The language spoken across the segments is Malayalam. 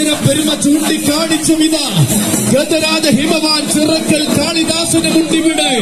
ഉയര പെരുമ ചൂണ്ടിക്കാണിച്ചും ഇതാ ഗതരാജ ഹിമവാൻ ചിറക്കൽ കാളിദാസന് മുട്ടിവിടെ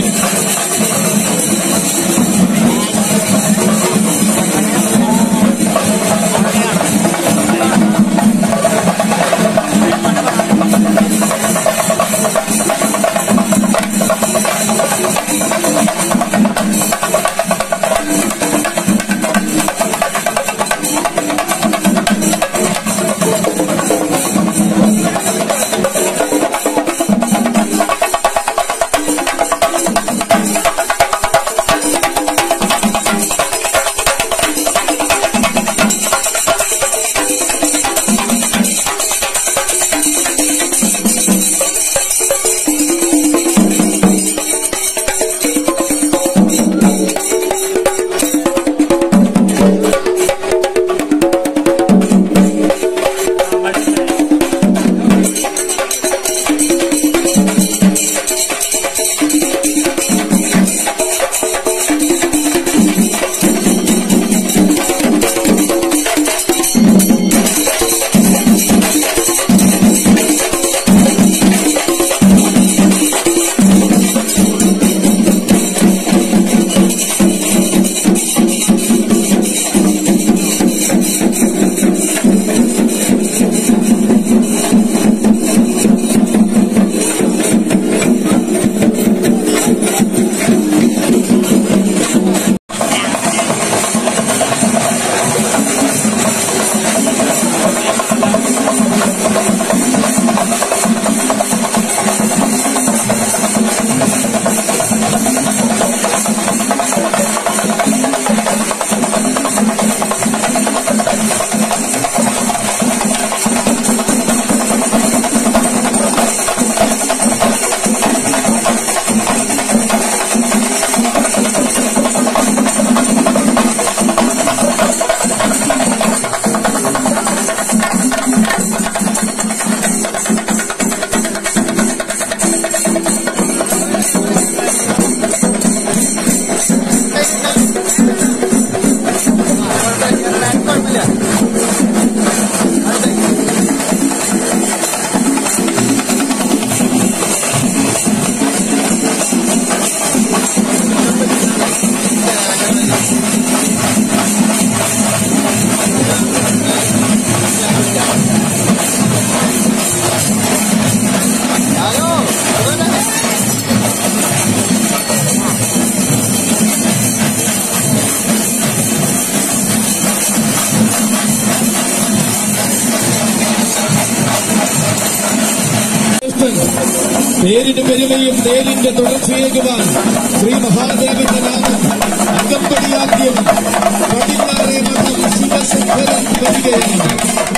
പേരിന് പെരുമയും തേരിന്റെ തുടർച്ചയേകുവാൻ ശ്രീ മഹാദേവന്റെ നാമം അകമ്പടിയാക്കിയും പടിഞ്ഞാറേ മഠം ശിവശങ്കരൻ വരികയാണ്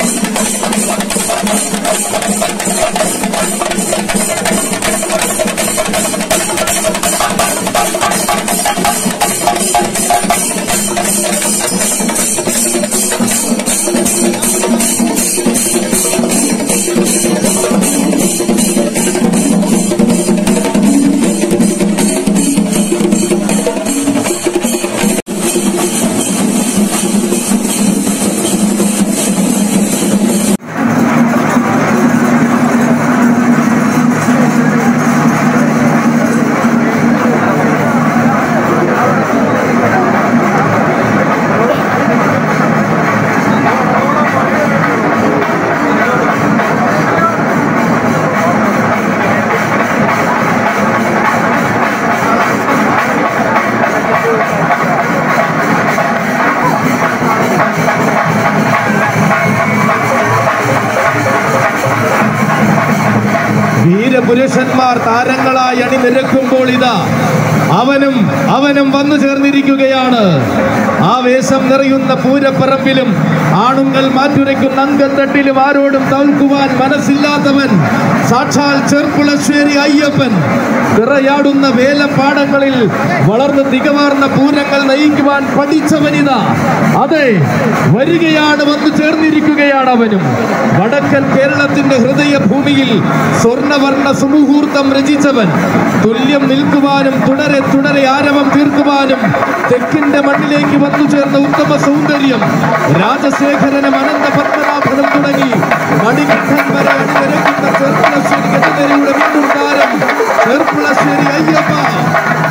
വീരപുരുഷന്മാർ താരങ്ങളായി അണിനിരക്കുമ്പോൾ ഇതാ അവനും അവനും വന്നു ചേർന്നിരിക്കുകയാണ് ആവേശം നിറയുന്ന പൂരപ്പറമ്പിലും ആണുങ്ങൾ മാറ്റുരയ്ക്കുന്ന അങ്കത്തട്ടിലും ആരോടും തോൽക്കുവാൻ മനസ്സില്ലാത്തവൻ സാക്ഷാൽ ചെർപ്പുളശ്ശേരി അയ്യപ്പൻ പിറയാടുന്ന വേലപ്പാടങ്ങളിൽ വളർന്ന് തികവാർന്ന പൂരങ്ങൾ നയിക്കുവാൻ പഠിച്ചവനിതാ അതെ വരികയാണ് വന്നു ചേർന്നിരിക്കുകയാണ് അവനും വടക്കൻ കേരളത്തിന്റെ ഹൃദയ ഭൂമിയിൽ സ്വർണവർണ്ണ സുമുഹൂർത്തം രചിച്ചവൻ തുല്യം നിൽക്കുവാനും തുടരെ തുടരെ ആരവം തീർക്കുവാനും തെക്കിന്റെ മണ്ണിലേക്ക് വന്നു ചേർന്ന ഉത്തമ സൗന്ദര്യം രാജശേഖരനും അനന്ത പത്മനാഭനും തുടങ്ങി മണികണ്ഠൻ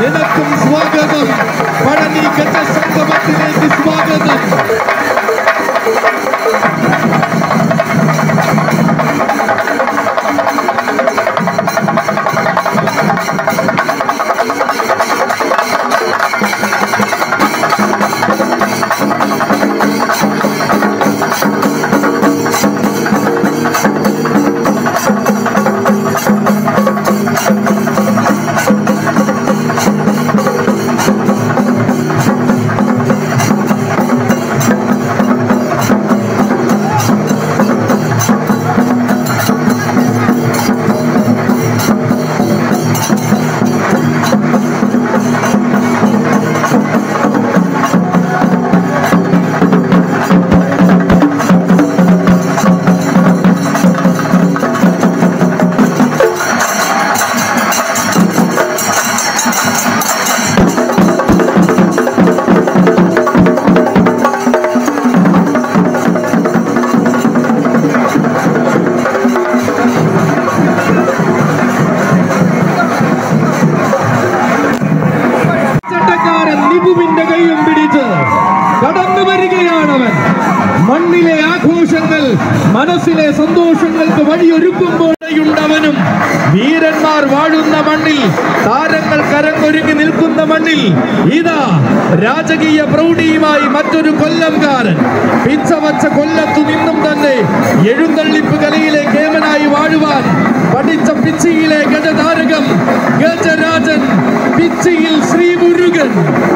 നിനക്കും സ്വാഗതം പഴനി ഗജ സംഗമത്തിലേക്ക് സ്വാഗതം ചട്ടക്കാരൻ നിപുവിന്റെ കൈയും പിടിച്ച് കടന്നു വരികയാണവൻ മണ്ണിലെ ആഘോഷങ്ങൾ മനസ്സിലെ സന്തോഷങ്ങൾക്ക് വഴിയൊരുക്കുമ്പോഴേയുണ്ടവനും വീരന്മാർ വാഴുന്ന മണ്ണിൽ താരങ്ങൾ കരങ്ങൊരുങ്ങി നിൽക്കുന്ന മണ്ണിൽ ഇതാ രാജകീയ പ്രൗഢിയുമായി മറ്റൊരു കൊല്ലംകാരൻ പിച്ച വച്ച കൊല്ലത്തു നിന്നും തന്നെ എഴുന്നള്ളിപ്പ് കലയിലെ കേമനായി വാഴുവാൻ പഠിച്ച പിച്ചിയിലെ ഗജതാരകം ഗജരാജൻ പിച്ചിയിൽ ശ്രീ മുരുകൻ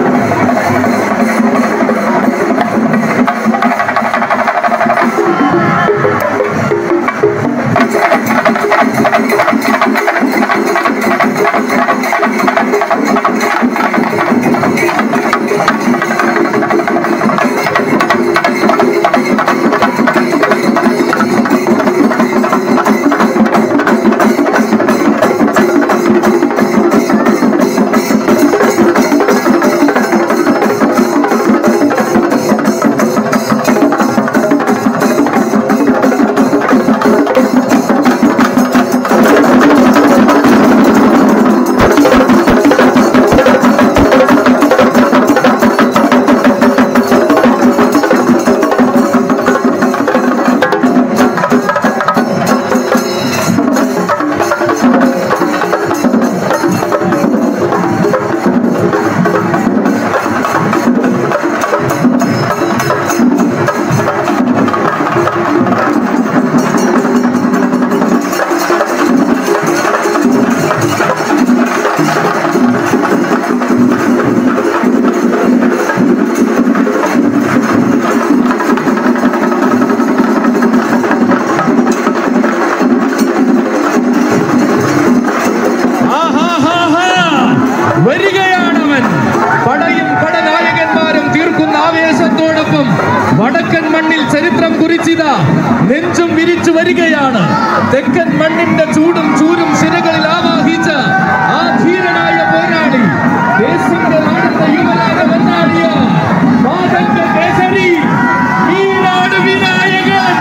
ആഹാഹാഹാ. വരികയാണവൻ പടയും പടനായകന്മാരും തീർക്കുന്ന ആവേശത്തോടൊപ്പം വടക്കൻ മണ്ണിൽ ചരിത്രം കുറിച്ചിത നെഞ്ചും വിരിച്ചു വരികയാണ് തെക്കൻ മണ്ണിന്റെ ചൂടും ചൂരും ശിരകളിൽ ആവാഹിച്ച ആ ധീരനായ പോരാളി ദേശിന്റെ നാടിന്റെ യുവനായ വന്നാടിയ മാതങ്ക കേസരി ഈനാട് വിനായകൻ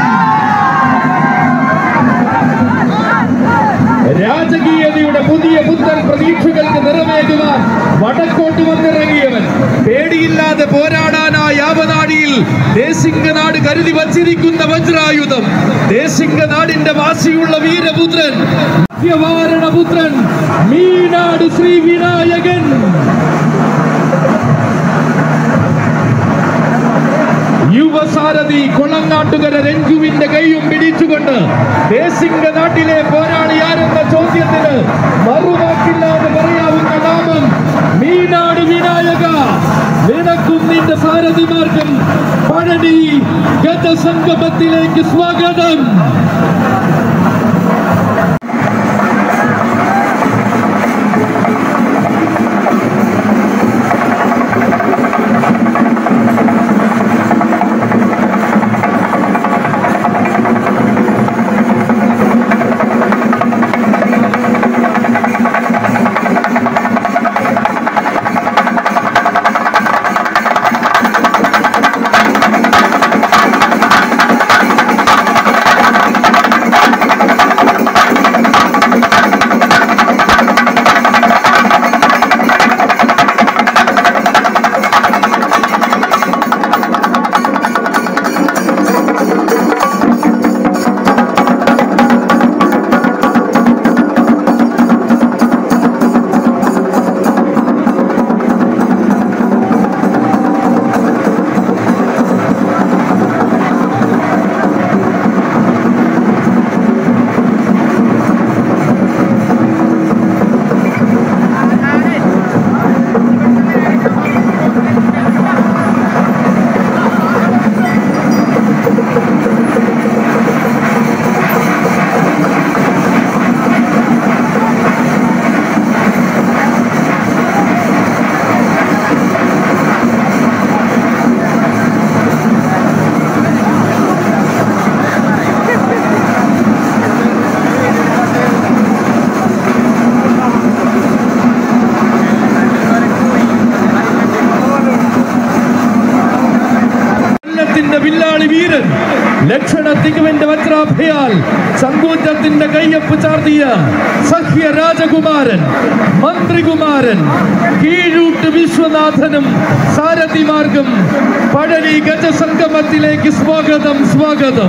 രാജകീയതയുടെ പുതിയ പുത്തൻ പ്രതീക്ഷകൾക്ക് നിറവേകുവാൻ വടക്കോട്ട് വന്നിറങ്ങിയവൻ പേടിയില്ലാതെ പോരാടാനായി ആവനാടിയിൽ ദേശിംഗനാട് കരുതി വച്ചിരിക്കുന്ന വജ്രായുധം ദേശിംഗനാടിന്റെ വാശിയുള്ള വീരപുത്രൻ സത്യവാരണപുത്രൻ മീനാട് ശ്രീ വിനായകൻ യുവസാരഥി കൊളങ്ങാട്ടുകര രഞ്ജുവിന്റെ കൈയും പിടിച്ചുകൊണ്ട് ദേശിംഗ നാട്ടിലെ പോരാളി ആരെന്ന ചോദ്യത്തിന് മറുവാക്കില്ലാതെ പറയാവുന്ന നാമം മീനാട് വിനായക നിനക്കും നിന്റെ സാരഥിമാർക്കും പഴനി ഗതസംഗമത്തിലേക്ക് സ്വാഗതം ധീരന്റെ വില്ലാളി വീരൻ ലക്ഷണ തികവിന്റെ വജ്രാഭയാൽ സങ്കൂറ്റത്തിന്റെ കയ്യൊപ്പ് ചാർത്തിയ സഖ്യ രാജകുമാരൻ മന്ത്രികുമാരൻ കീഴൂട്ട് വിശ്വനാഥനും സാരഥിമാർഗം പഴനി ഗജസംഗമത്തിലേക്ക് സ്വാഗതം സ്വാഗതം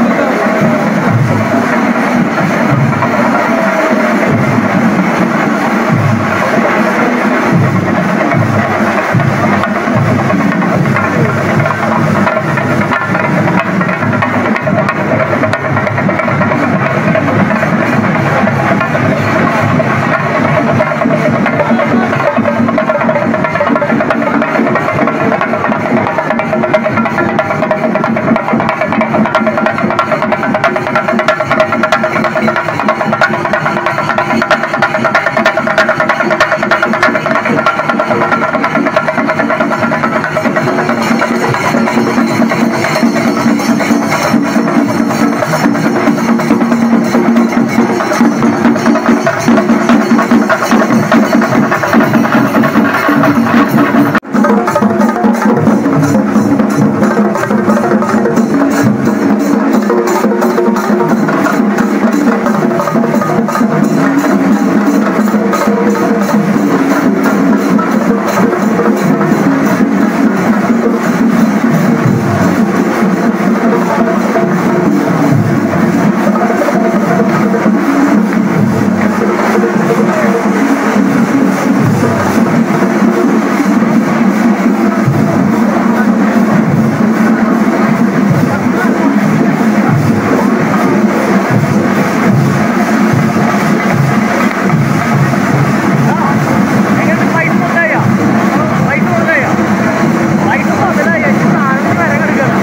എങ്ങനെ പൈസ കൊണ്ടായ പൈസ കൊണ്ടായ പൈസ മുതലായ സാധനം വരെ കിടക്കണം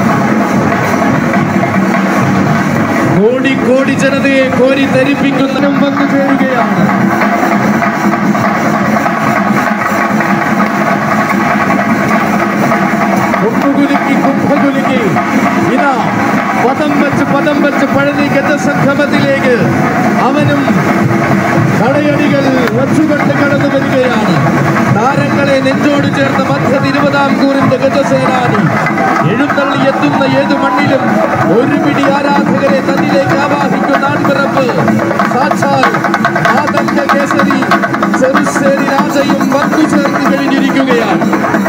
കോടി കോടി ജനതയെ കോരി ധരിപ്പിക്കുന്നതിനും വന്നു ചേരുകയാണ് കുമ്പുകുലുക്കി കുംഭകുലുക്കി ഇതാ പദം വെച്ച് പദം വെച്ച് പഴനി ഗജസംഗമത്തിലേക്ക് അവനും കടയടികൾ വച്ചുകൊണ്ട് കടന്നു വരികയാണ് താരങ്ങളെ നെഞ്ചോട് ചേർന്ന മധ്യ തിരുവിതാംകൂറിന്റെ ഗജസേനാനി എഴുന്നള്ളി എത്തുന്ന ഏതു മണ്ണിലും ഒരു പിടി ആരാധകരെ തന്നിലേക്ക് ആവാഹിക്കുന്ന ആൺപിറപ്പ് സാക്ഷാൽ ആതങ്ക കേസരി ചെറുശ്ശേരി രാജയും വന്നു ചേർന്ന് കഴിഞ്ഞിരിക്കുകയാണ്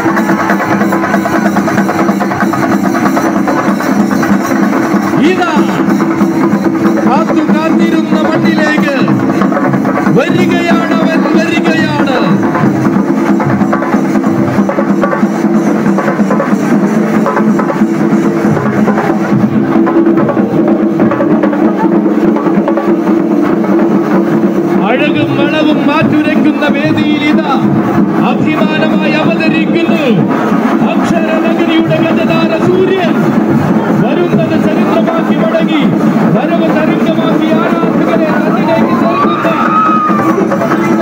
ഇതാ കാത്തു കാത്തിരുന്ന മണ്ണിലേക്ക് വരികയാണ് അവൻ വരികയാണ് അഴകും മണവും മാറ്റുരയ്ക്കുന്ന വേദിയിൽ ഇതാ അഭിമാനമായി അവതരിക്കുന്നു അക്ഷരനഗരിയുടെ ഗജതാര സൂര്യൻ വരുന്നത് ചരിത്രമാക്കി മടങ്ങി വരവ് തരംഗമാക്കി ആരാധകരെ തന്നിലേക്ക് ചേർക്കുന്ന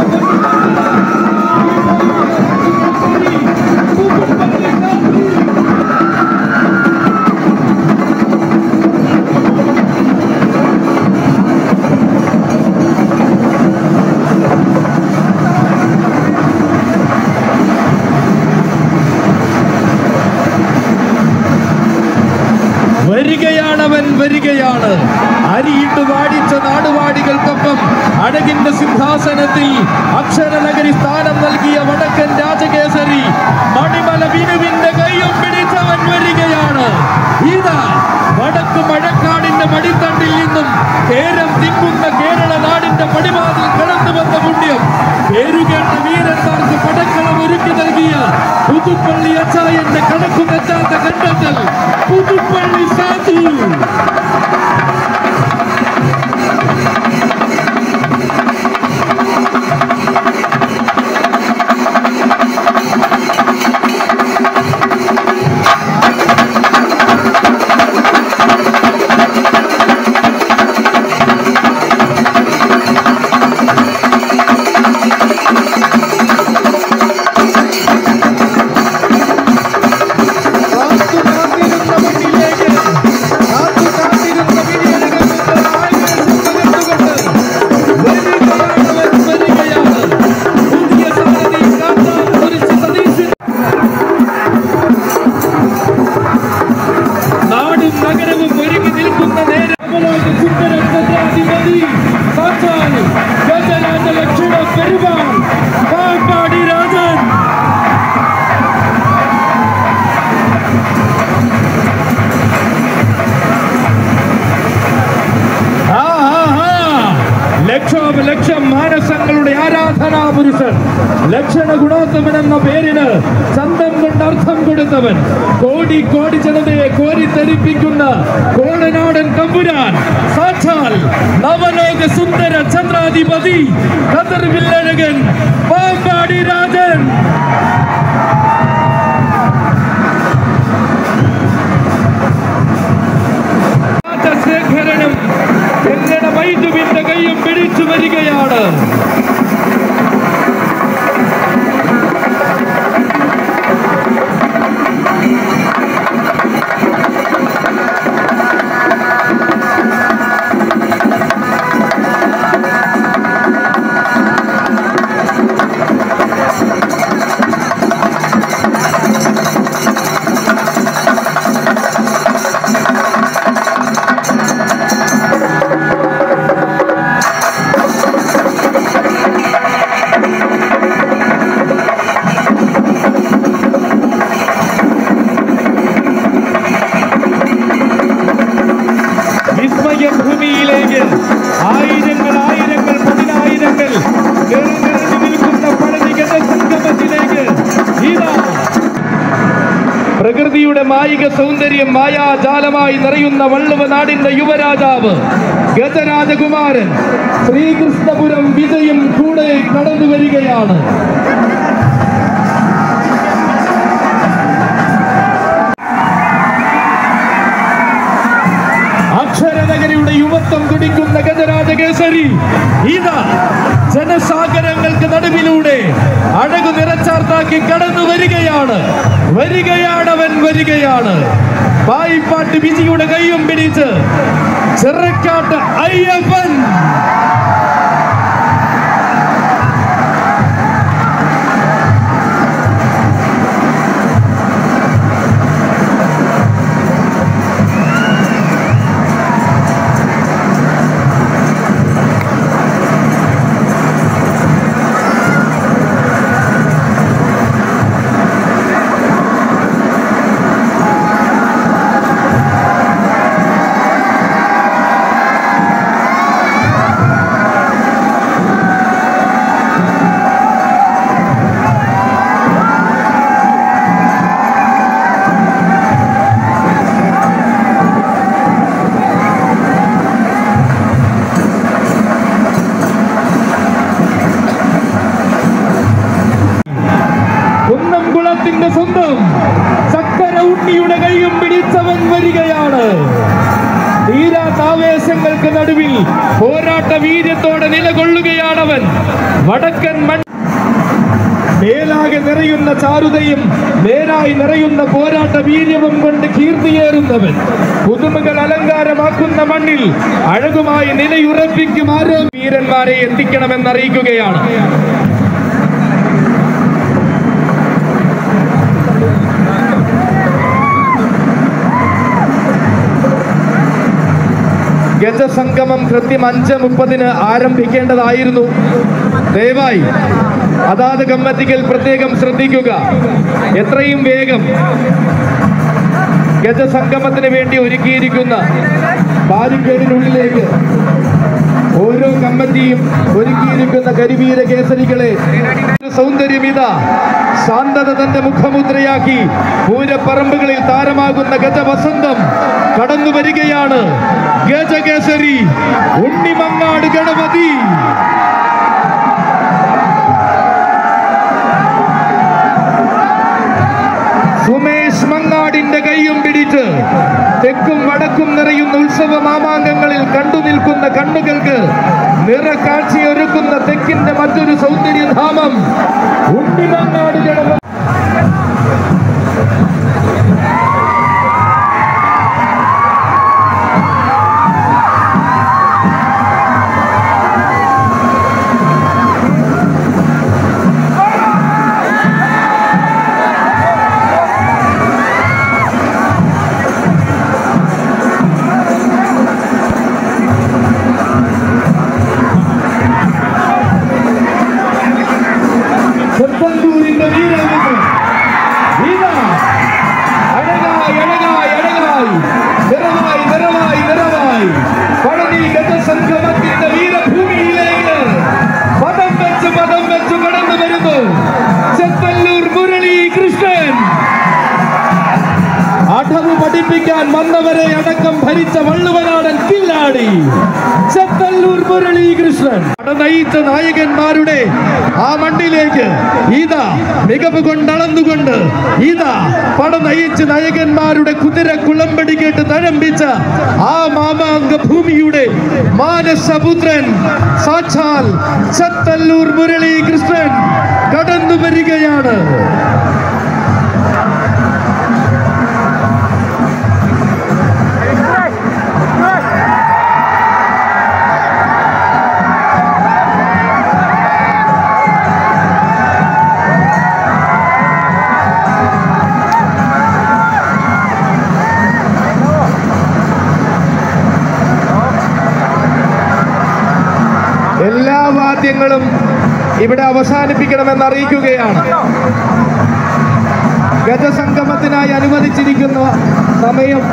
വരികയാണവൻ വരികയാണ് അരിയിട്ട് വാടിച്ച നാടുവാടികൾക്കൊപ്പം അഴകിന്റെ സിംഹാസനത്തിൽ അക്ഷരനഗരി സ്ഥാനം നൽകിയ വടക്കൻ രാജകേസരി മണിമല വിനുവിന്റെ കൈയും പിടിച്ചവൻ വരികയാണ് ഇതാ വടക്ക് മഴക്കാടിന്റെ മടിത്തണ്ടിൽ നിന്നും കേരം തിങ്ങുന്ന കേരള നാടിന്റെ പടിവാതിൽ കടന്നു വന്ന പുണ്യം പേരുകേട്ട വീരന്മാർക്ക് പടക്കളം ഒരുക്കി നൽകിയ പുതുപ്പള്ളി അച്ചായന്റെ കണക്കു തെറ്റാത്ത കണ്ടെത്തൽ പുതുപ്പള്ളി സാധു കാത്തു കാത്തിരുന്ന സകലവും ഒരുങ്ങി നിൽക്കുന്ന നേരം അവലോക സുന്ദരത്വത്തിനധിപതി സാക്ഷാൽ ഗജരാജ ലക്ഷ്മണ പെരുമാൾ പാമ്പാടി രാജൻ ആ, ആ, ആ. ലക്ഷോപലക്ഷം മാനസങ്ങളുടെ ആരാധനാ പുരുഷൻ ലക്ഷണ ഗുണോത്തമൻ എന്ന പേരിന് ചന്തം കൊണ്ട് അർത്ഥം കൊടുത്തവൻ കോടി കോടി ജനതയെ കോരിത്തരിപ്പിക്കുന്ന കോടനാടൻ തമ്പുരാൻ സാക്ഷാൽ നവലോക സുന്ദര ചന്ദ്രാധിപതി ഖദർ വില്ലഴകൻ പാമ്പാടി രാജൻ രാജശേഖരനും എങ്ങനെ വൈദ്യുവിന്റെ കൈയും പിടിച്ചു വരികയാണ് വിസ്മയ ഭൂമിയിലേക്ക് ആയിരങ്ങൾ ആയിരങ്ങൾ പതിനായിരങ്ങൾ നിറഞ്ഞു നിൽക്കുന്ന പഴനി ഗജസംഗമത്തിലേക്ക് ഇതാ പ്രകൃതിയുടെ മായിക സൗന്ദര്യം മായാജാലമായി നിറയുന്ന വള്ളുവ നാടിന്റെ യുവരാജാവ് ഗജരാജകുമാരൻ ശ്രീകൃഷ്ണപുരം വിജയം കൂടെ കടന്നു വരികയാണ് അക്ഷരനഗരിയുടെ യുവത്വം തുടിക്കുന്ന ഗജരാജകേസരി ഇതാ ജനസാഗരങ്ങൾക്ക് നടുവിലൂടെ അഴകു നിറച്ചാർത്താക്കി കടന്നു വരികയാണ് വരികയാണവൻ വരികയാണ് പായിപ്പാട്ട് വിജിയുടെ കൈയും പിടിച്ച് ചിറക്കാട്ട് അയ്യപ്പൻ കുന്നംകുളത്തിന്റെ സ്വന്തം ചക്കര ഉണ്ണിയുടെ കൈയും പിടിച്ചവൻ വരികയാണ് തീരാത്താവേശങ്ങൾക്ക് നടുവിൽ പോരാട്ട വീര്യത്തോടെ നിലകൊള്ളുകയാണവൻ വടക്കൻ മൺ മേലാകെ നിറയുന്ന ചാരുതയും നേരായി നിറയുന്ന പോരാട്ട വീര്യവും കൊണ്ട് കീർത്തിയേറുന്നവൻ പുതുമകൾ അലങ്കാരമാക്കുന്ന മണ്ണിൽ അഴകുമായി നിലയുറപ്പിക്കും ആരോ വീരന്മാരെ എത്തിക്കണമെന്നറിയിക്കുകയാണ് ഗജസംഗമം കൃത്യം അഞ്ച് മുപ്പതിന് ആരംഭിക്കേണ്ടതായിരുന്നു ദയവായി അതാത് കമ്മിറ്റികൾ പ്രത്യേകം ശ്രദ്ധിക്കുക എത്രയും വേഗം ഗജസംഗമത്തിന് വേണ്ടി ഒരുക്കിയിരിക്കുന്ന ബാരിക്കേഡിനുള്ളിലേക്ക് ഓരോ കമ്മിറ്റിയും ഒരുക്കിയിരിക്കുന്ന കരിവീര കേസരികളെ സൗന്ദര്യമിത ശാന്തത തന്റെ മുഖമുദ്രയാക്കി പൂരപ്പറമ്പുകളിൽ താരമാകുന്ന ഗജവസന്തം കടന്നു വരികയാണ് ഗജകേസരി ഉണ്ണിമങ്ങാട് ഗണപതി സുമേഷ് മങ്ങാടിന്റെ കൈയും പിടിച്ച് തെക്കും വടക്കും നിറയുന്ന ഉത്സവ മാമാങ്കങ്ങളിൽ കണ്ടു നിൽക്കുന്ന കണ്ണുകൾക്ക് നിറക്കാഴ്ചയൊരുക്കുന്ന തെക്കിന്റെ മറ്റൊരു സൗന്ദര്യധാമം ഉണ്ണിമങ്ങാട് ഗണപതി നിറവായി നിറവായി നിറവായി പഴനി ഗജസംഗമത്തിന്റെ വീരഭൂമിയിലേക്ക് പദം വെച്ച് പദം വെച്ച് കടന്നു വരുന്നു ചെത്തല്ലൂർ മുരളി കൃഷ്ണൻ അടവ് പഠിപ്പിക്കാൻ വന്നവരെ അടക്കം ഭരിച്ച വള്ളുവനാടൻ കില്ലാടി ചെത്തല്ലൂർ മുരളീകൃഷ്ണൻ നയിച്ച നായകന്മാരുടെ ആ മണ്ണിലേക്ക് ഇതാ മികവ് കൊണ്ടളന്നുകൊണ്ട് ഇതാ പട നയിച്ച് നായകന്മാരുടെ കുതിര കുളമ്പടി കേട്ട് തഴമ്പിച്ച ആ മാമാങ്ക ഭൂമിയുടെ മാനസപുത്രൻ സാക്ഷാൽ ചെത്തല്ലൂർ മുരളീകൃഷ്ണൻ കടന്നു വരികയാണ് എല്ലാ വാദ്യങ്ങളും ഇവിടെ അവസാനിപ്പിക്കണമെന്ന് അറിയിക്കുകയാണ് ഗജസംഗമത്തിനായി അനുവദിച്ചിരിക്കുന്ന സമയം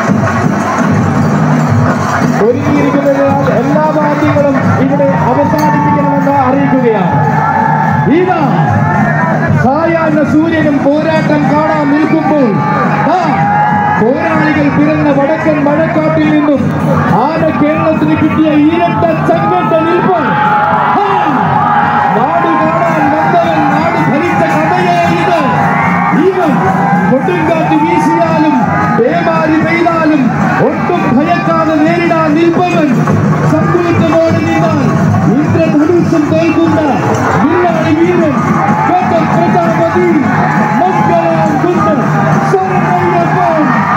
ഒരുങ്ങിയിരിക്കുന്നതിനാൽ എല്ലാ വാദ്യങ്ങളും ഇവിടെ അവസാനിപ്പിക്കണമെന്ന് അറിയിക്കുകയാണ് ഇതാ സായാഹ്ന സൂര്യനും പോരാട്ടം കാണാൻ നിൽക്കുമ്പോൾ ദാ പോരാളികൾ പിറന്ന വടക്കൻ മഴക്കാട്ടിൽ നിന്നും ആന കേരളത്തിന് കിട്ടിയ ഇരട്ട ചങ്ങട്ട നിൽപ്പ് ഹാ! നാട് കാണാൻ വന്നവൻ നാട് ഭരിച്ച കഥയേ ഇത് ഇവൻ കൊടുങ്കാറ്റ് വീശിയാലും പേമാരി പെയ്താലും ഒട്ടും ഭയക്കാതെ നേരിടാൻ നിൽപ്പവൻ സങ്കൂറ്റമോടെ നിന്നാൽ ഇന്ദ്രധനുസും തോൽക്കുന്ന വില്ലാളി വീരൻ കേട്ട പ്രജാപതി മക്കളാം കുന്ന് ശരണയ്യപ്പൻ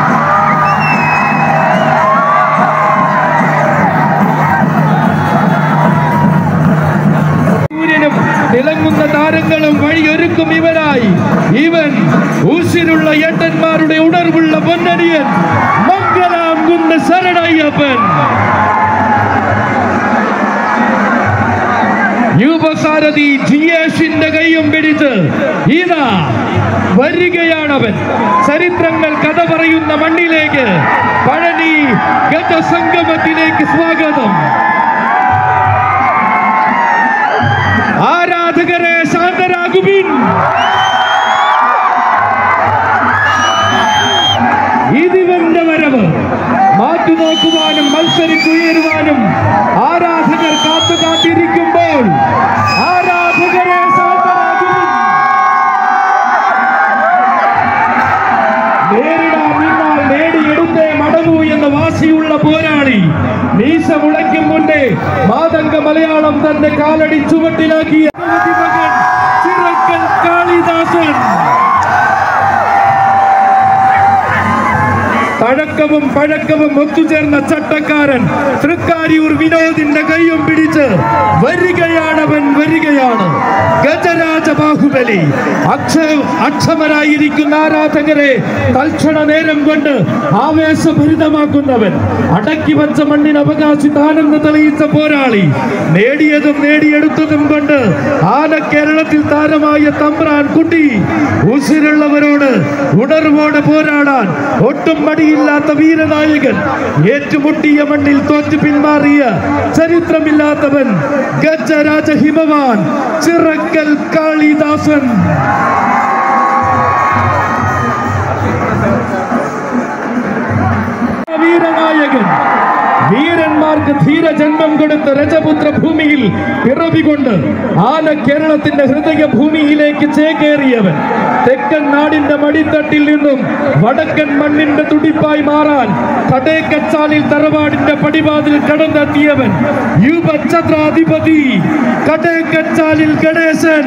സൂര്യനും തിളങ്ങുന്ന താരങ്ങളും വഴിയൊരുക്കും ഇവരായി ഇവൻ ഊശിലുള്ള ഏട്ടന്മാരുടെ ഉണർവുള്ള പൊന്നടിയൻ മംഗലാം കുന്ന് ശരണയ്യപ്പൻ യുവസാരഥി ജിയേഷിന്റെ കൈയും പിടിച്ച് ഇതാ വരികയാണവൻ ചരിത്രങ്ങൾ കഥ പറയുന്ന മണ്ണിലേക്ക് പഴനി ഗജസംഗമത്തിലേക്ക് സ്വാഗതം ആരാധകരെ ശാന്തരാകുവിൻ ഇതിവന്റെ വരവ് മാറ്റുനോക്കുവാനും മത്സരിക്കുയരുവാനും ആരാധകർ കാത്തു കാത്തിരിക്കുമ്പോൾ ആരാധകരെ ശാന്തരാകുവിൻ നേരിടാൻ നിന്നാൽ നേടിയെടുത്തേ മടങ്ങൂ എന്ന വാശിയുള്ള പോരാളി മീശ മുളയ്ക്കും മുന്നേ മാതംഗ മലയാളം തന്റെ കാലടി ചുവട്ടിലാക്കിയ മകൻ ചിറക്കൽ കാളിദാസൻ തഴക്കവും പഴക്കവും ഒത്തുചേർന്ന ചട്ടക്കാരൻ തൃക്കാരിയൂർ വിനോദിന്റെ കൈയും പിടിച്ച് വരികയാണവൻ വരികയാണ് ഗജരാജ ബാഹുബലി അക്ഷ അക്ഷമരായിരിക്കുന്ന ആരാധകരെ തൽക്ഷണ നേരം കൊണ്ട് ആവേശഭരിതമാക്കുന്നവൻ അടക്കി വച്ച മണ്ണിന് അവകാശിതാനെന്ന് തെളിയിച്ച പോരാളി നേടിയതും നേടിയെടുത്തതും കൊണ്ട് ആന കേരളത്തിൽ താരമായ തമ്പ്രാൻ കുട്ടി ഉസിരുള്ളവരോട് ഉണർവോടെ പോരാടാൻ ഒട്ടും മടിയില്ലാത്ത വീരനായകൻ ഏറ്റുമുട്ടിയ മണ്ണിൽ തോറ്റു പിന്മാറിയ ചരിത്രമില്ലാത്തവൻ ഗജരാജ ഹിമവാൻ ചിറക്കൽ കാളിദാസൻ വീരനായകൻ വീരന്മാർക്ക് ധീരജന്മം കൊടുത്ത രജപുത്ര ഭൂമിയിൽ പിറവികൊണ്ട് ആന കേരളത്തിന്റെ ഹൃദയ ഭൂമിയിലേക്ക് ചേക്കേറിയവൻ തെക്കൻ നാടിന്റെ മടിത്തട്ടിൽ നിന്നും വടക്കൻ മണ്ണിന്റെ തുടിപ്പായി മാറാൻ കടേക്കച്ചാലിൽ തറവാടിന്റെ പടിവാതിൽ കടന്നെത്തിയവൻ യുവഛത്രാധിപതി കടേക്കച്ചാലിൽ ഗണേശൻ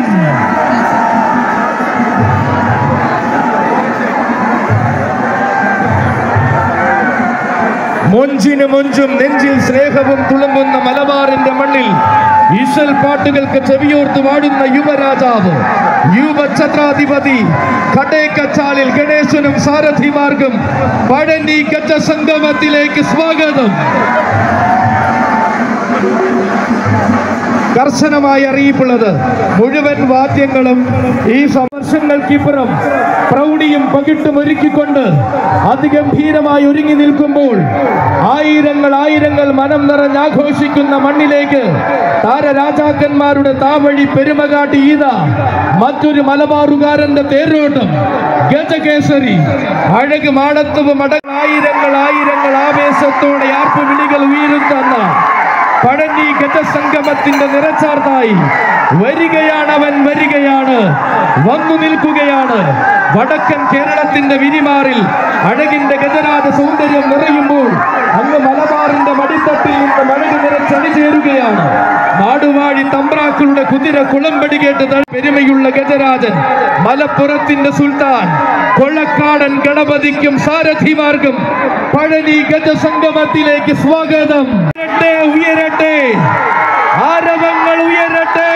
മൊഞ്ചിന് മൊഞ്ചും നെഞ്ചിൽ സ്നേഹവും തുളുമ്പുന്ന മലബാറിന്റെ മണ്ണിൽ ഈശൽ പാട്ടുകൾക്ക് ചെവിയോർത്ത് വാടുന്ന യുവരാജാവ് യുവഛത്രാധിപതി കടേക്കച്ചാലിൽ ഗണേശനും സാരഥിമാർക്കും പഴനി ഗജ സംഗമത്തിലേക്ക് സ്വാഗതം കർശനമായി അറിയിപ്പുള്ളത് മുഴുവൻ വാദ്യങ്ങളും ഈ വർഷങ്ങൾക്കിപ്പുറം പ്രൗഢിയും പകിട്ടും ഒരുക്കിക്കൊണ്ട് അതിഗംഭീരമായി ഒരുങ്ങി നിൽക്കുമ്പോൾ ആയിരങ്ങൾ ആയിരങ്ങൾ മനം നിറഞ്ഞാഘോഷിക്കുന്ന മണ്ണിലേക്ക് താരരാജാക്കന്മാരുടെ താവഴി പെരുമ കാട്ടി ഈത മറ്റൊരു മലബാറുകാരന്റെ തേരോട്ടം ഗജകേസരി അഴക് മാടത്തുവും അട ആയിരങ്ങൾ ആയിരങ്ങൾ ആവേശത്തോടെ ആർപ്പു വിളികൾ ഉയരുന്ന പഴനി ഗജസംഗമത്തിന്റെ നിറച്ചാർത്തായി വരികയാണ് അവൻ വരികയാണ് വന്നു നിൽക്കുകയാണ് വടക്കൻ കേരളത്തിന്റെ വിരിമാറിൽ അഴകിന്റെ ഗജരാജ സൗന്ദര്യം നിറയുമ്പോൾ അങ്ങ് മലബാറിന്റെ മടിത്തട്ടിൽ നിന്ന് മഴക് നിറച്ചണി ചേരുകയാണ് നാടുവാഴി തമ്പ്രാക്കളുടെ കുതിര കുളമ്പടി കേട്ട് ത- പെരുമയുള്ള ഗജരാജൻ മലപ്പുറത്തിന്റെ സുൽത്താൻ കൊള്ളക്കാടൻ ഗണപതിക്കും സാരഥിമാർക്കും പഴനി ഗജസംഗമത്തിലേക്ക് സ്വാഗതം ഉയരട്ടെ ഉയരട്ടെ ആരവങ്ങൾ ഉയരട്ടെ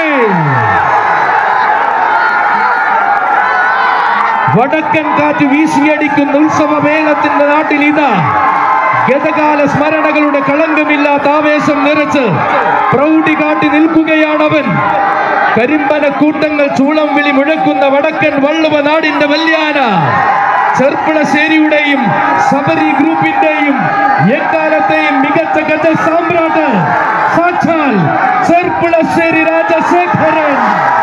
വടക്കൻ കാറ്റ് വീശിയടിക്കുന്ന ഉത്സവമേളത്തിന്റെ നാട്ടിൽ ഇതാ ഗതകാല സ്മരണകളുടെ കളങ്കമില്ലാത്ത ആവേശം നിറച്ച് പ്രൗഢി കാട്ടി നിൽക്കുകയാണവൻ കരിമ്പന കൂട്ടങ്ങൾ ചൂളം വിളി മുഴക്കുന്ന വടക്കൻ വള്ളുവ നാടിന്റെ വല്യാന ചെർപ്പളശ്ശേരിയുടെയും സബരി ഗ്രൂപ്പിന്റെയും എക്കാലത്തെയും മികച്ച ഗജ സാമ്രാട്ട് സാക്ഷാൽ ചെർപ്പളശ്ശേരി രാജശേഖരൻ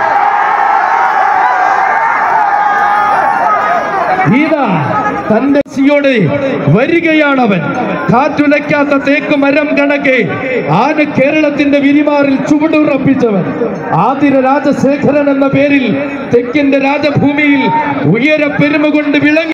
ഇതാ തന്റെ സിയോടെ വരികയാണവൻ കാറ്റുലയ്ക്കാത്ത തേക്ക് മരം കണക്കെ ആന കേരളത്തിന്റെ വിരിമാറിൽ ചുവടുറപ്പിച്ചവൻ ആതിര രാജശേഖരൻ എന്ന പേരിൽ തെക്കിന്റെ രാജഭൂമിയിൽ ഉയര പെരുമ കൊണ്ട് വിളങ്ങി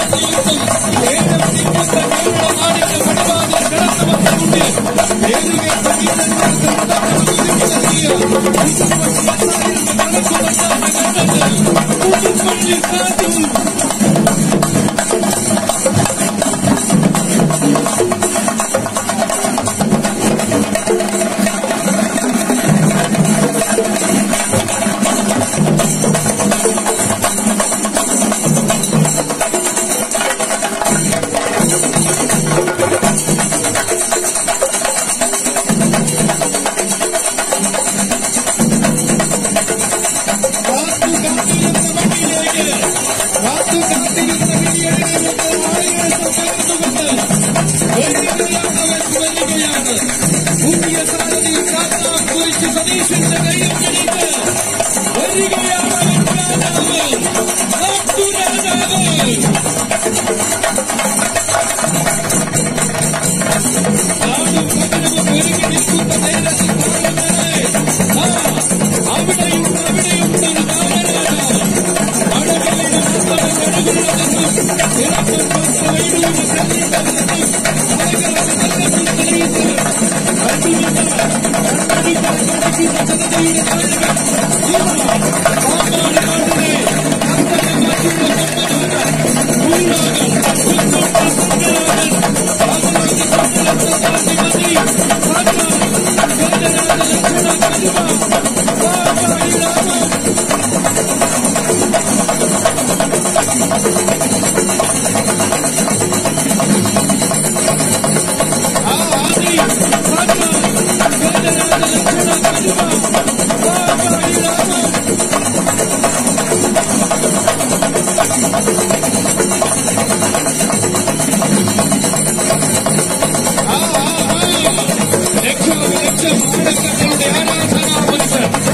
സതീശന്റെ കയ്യിൽ പിടിച്ച് വരികയാണ് രാജാവ് നാട്ടുരാജാവ് നാടും നഗരവും ഒരുങ്ങി നിൽക്കുന്ന നേരത്ത് താരങ്ങളെ, ആ, അവിടെയുണ്ട് അവിടെയുണ്ട് ഒരു താരരാജാവ് അടകളിലും അത്തരം കടുകുള്ളതെന്നും ഇറക്കം പത്ത് വൈഡൂര് കല്ലിട്ടതെന്നും അലകാതെ നല്ലതും തെളിയിച്ച് കണ്ടുനിന്ന കണ്ണടിക്കാൻ പഠിക്കുന്ന ജനതയുടെ നായകൻ ഇതാ പാമ്പാടി നാടിനെ അത്തരം മാറ്റുന്ന കൊമ്പനാണ് ഉള്ളാകൻ ഉൾക്കൊണ്ട സത്യരാജൻ ആദരാതി കൊണ്ടിലെത്ത സാധ്യമതി സാക്ഷാൽ ഗജരാജ ലക്ഷണ കരുമ പാമ്പാടി രാമം ആ ആദി സാക്ഷാൽ ഗജരാജ ലക്ഷണ കരുമ പാമ്പാടി രാമം ആ, ആ, ആ. ലക്ഷോപലക്ഷം ആടക്കങ്ങളുടെ ആരാധനാ പുരുഷൻ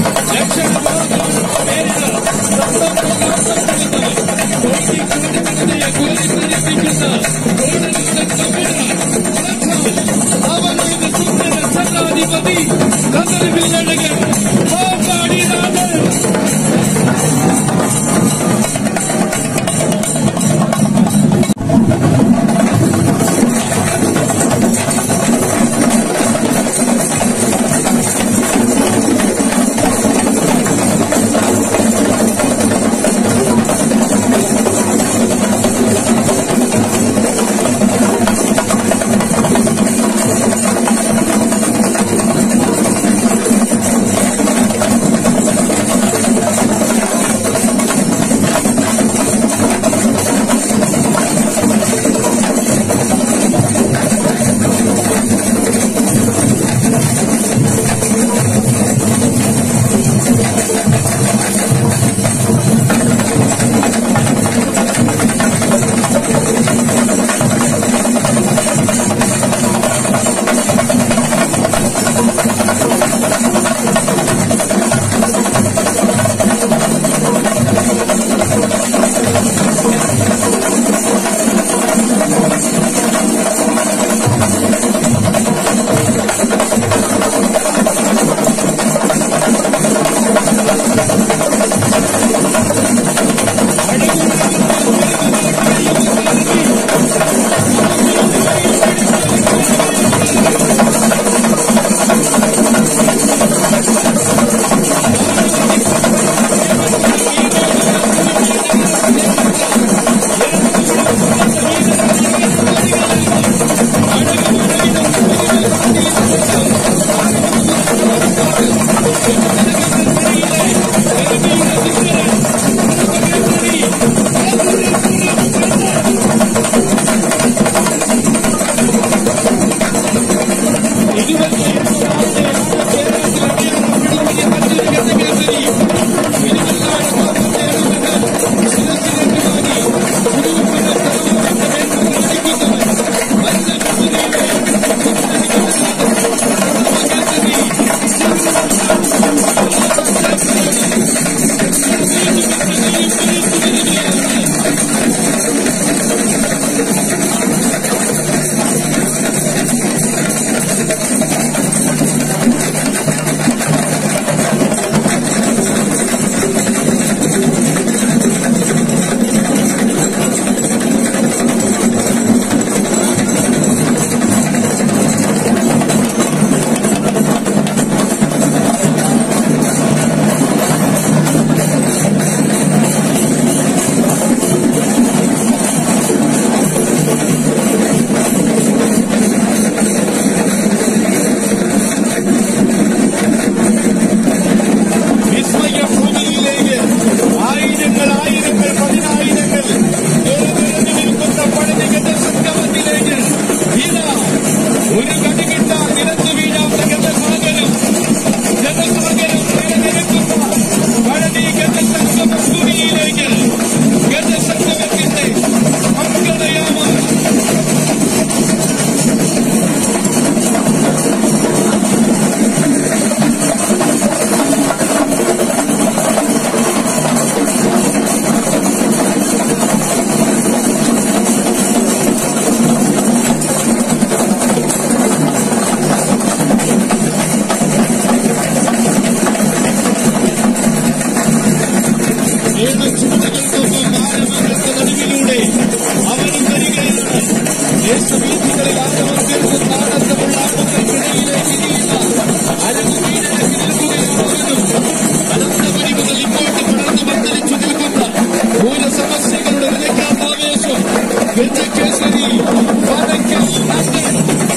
കേസരി പാലക്കൽ ലണ്ടൻ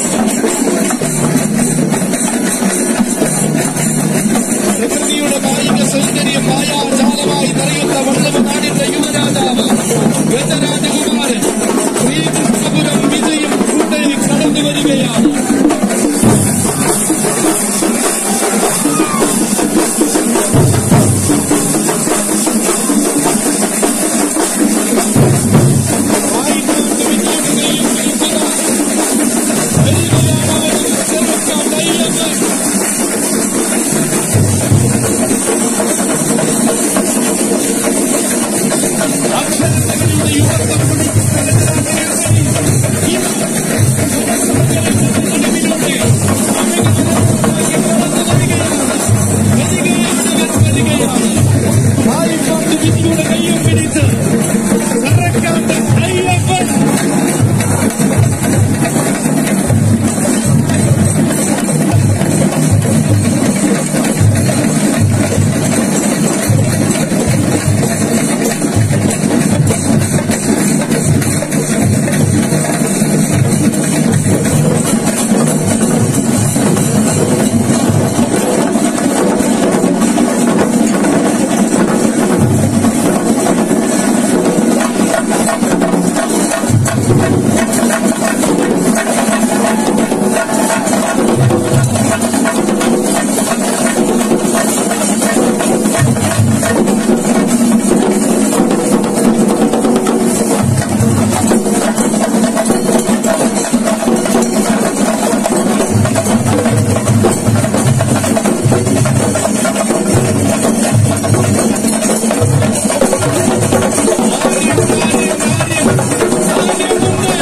പ്രകൃതിയുടെ കായിക സൗന്ദര്യം മായാജാലമായി നിറയുന്ന വള്ളവനാടിന്റെ യുവരാജാവ് ഗജരാജകുമാരൻ ശ്രീകൃഷ്ണപുരം വിജയം കൂട്ടയിൽ കടന്നു വരികയാണ് ആയിരത്തി വിജയങ്ങളെയും വിളിക്കുന്ന വരികയാണ് അവൻ ചെറുക്കം ദൈവമേ അക്ഷരങ്ങളുടെ യുവത്വം കായിക്കാട്ട് വിധിയുടെ കയ്യും പിടിച്ച് കറക്കാട്ട് അയ്യപ്പൻ കാര്യം കാര്യം കാര്യം കാര്യം മുന്നേ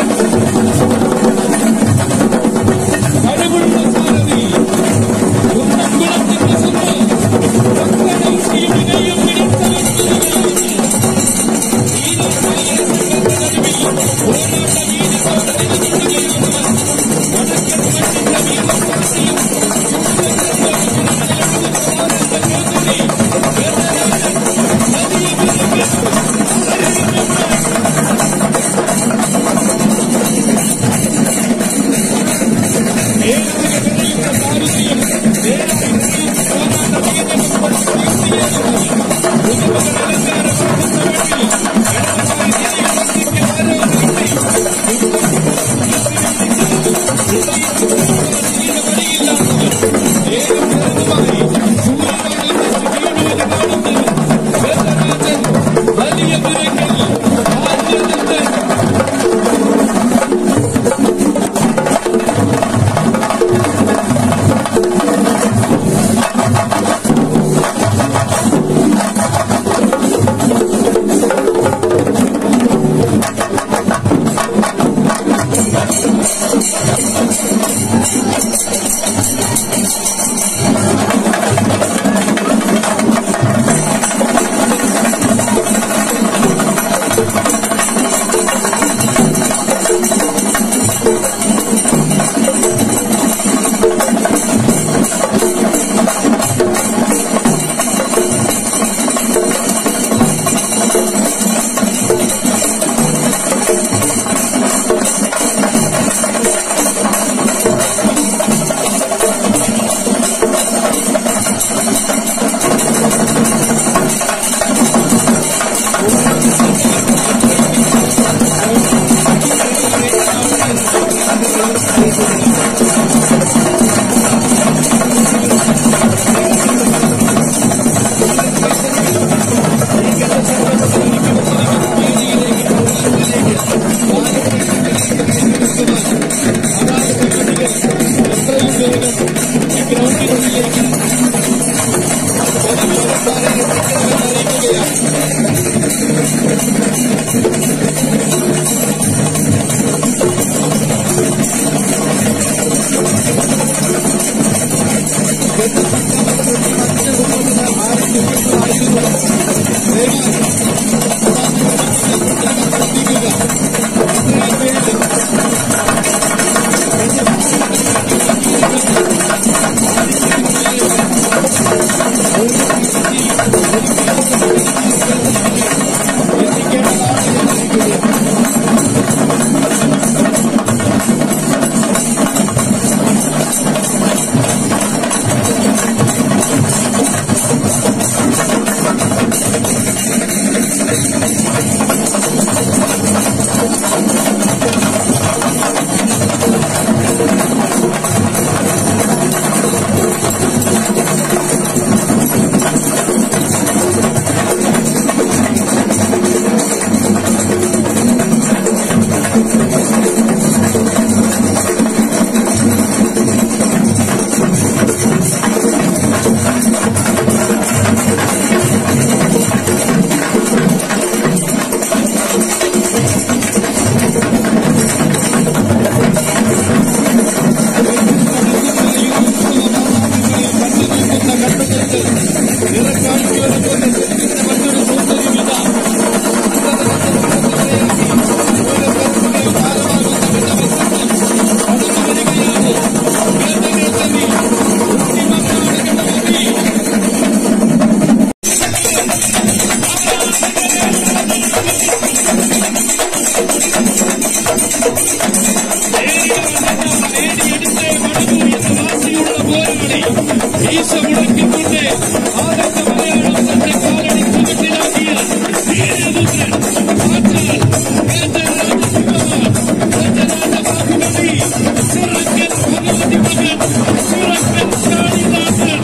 ഈശ മുടക്കിക്കൊണ്ട് ആദ്യത്തെ മലയാളം തന്റെ കാലടി ചുവട്ടിലാക്കിയ വീരപുത്രൻ സാക്ഷാൽ വേദരാജസിംഹമാൻ, വേദരാജബാഹുബലി, ചിറക്കൻ ഭഗവതി മകൻ, ചിറക്കൻ കാളിദാസൻ.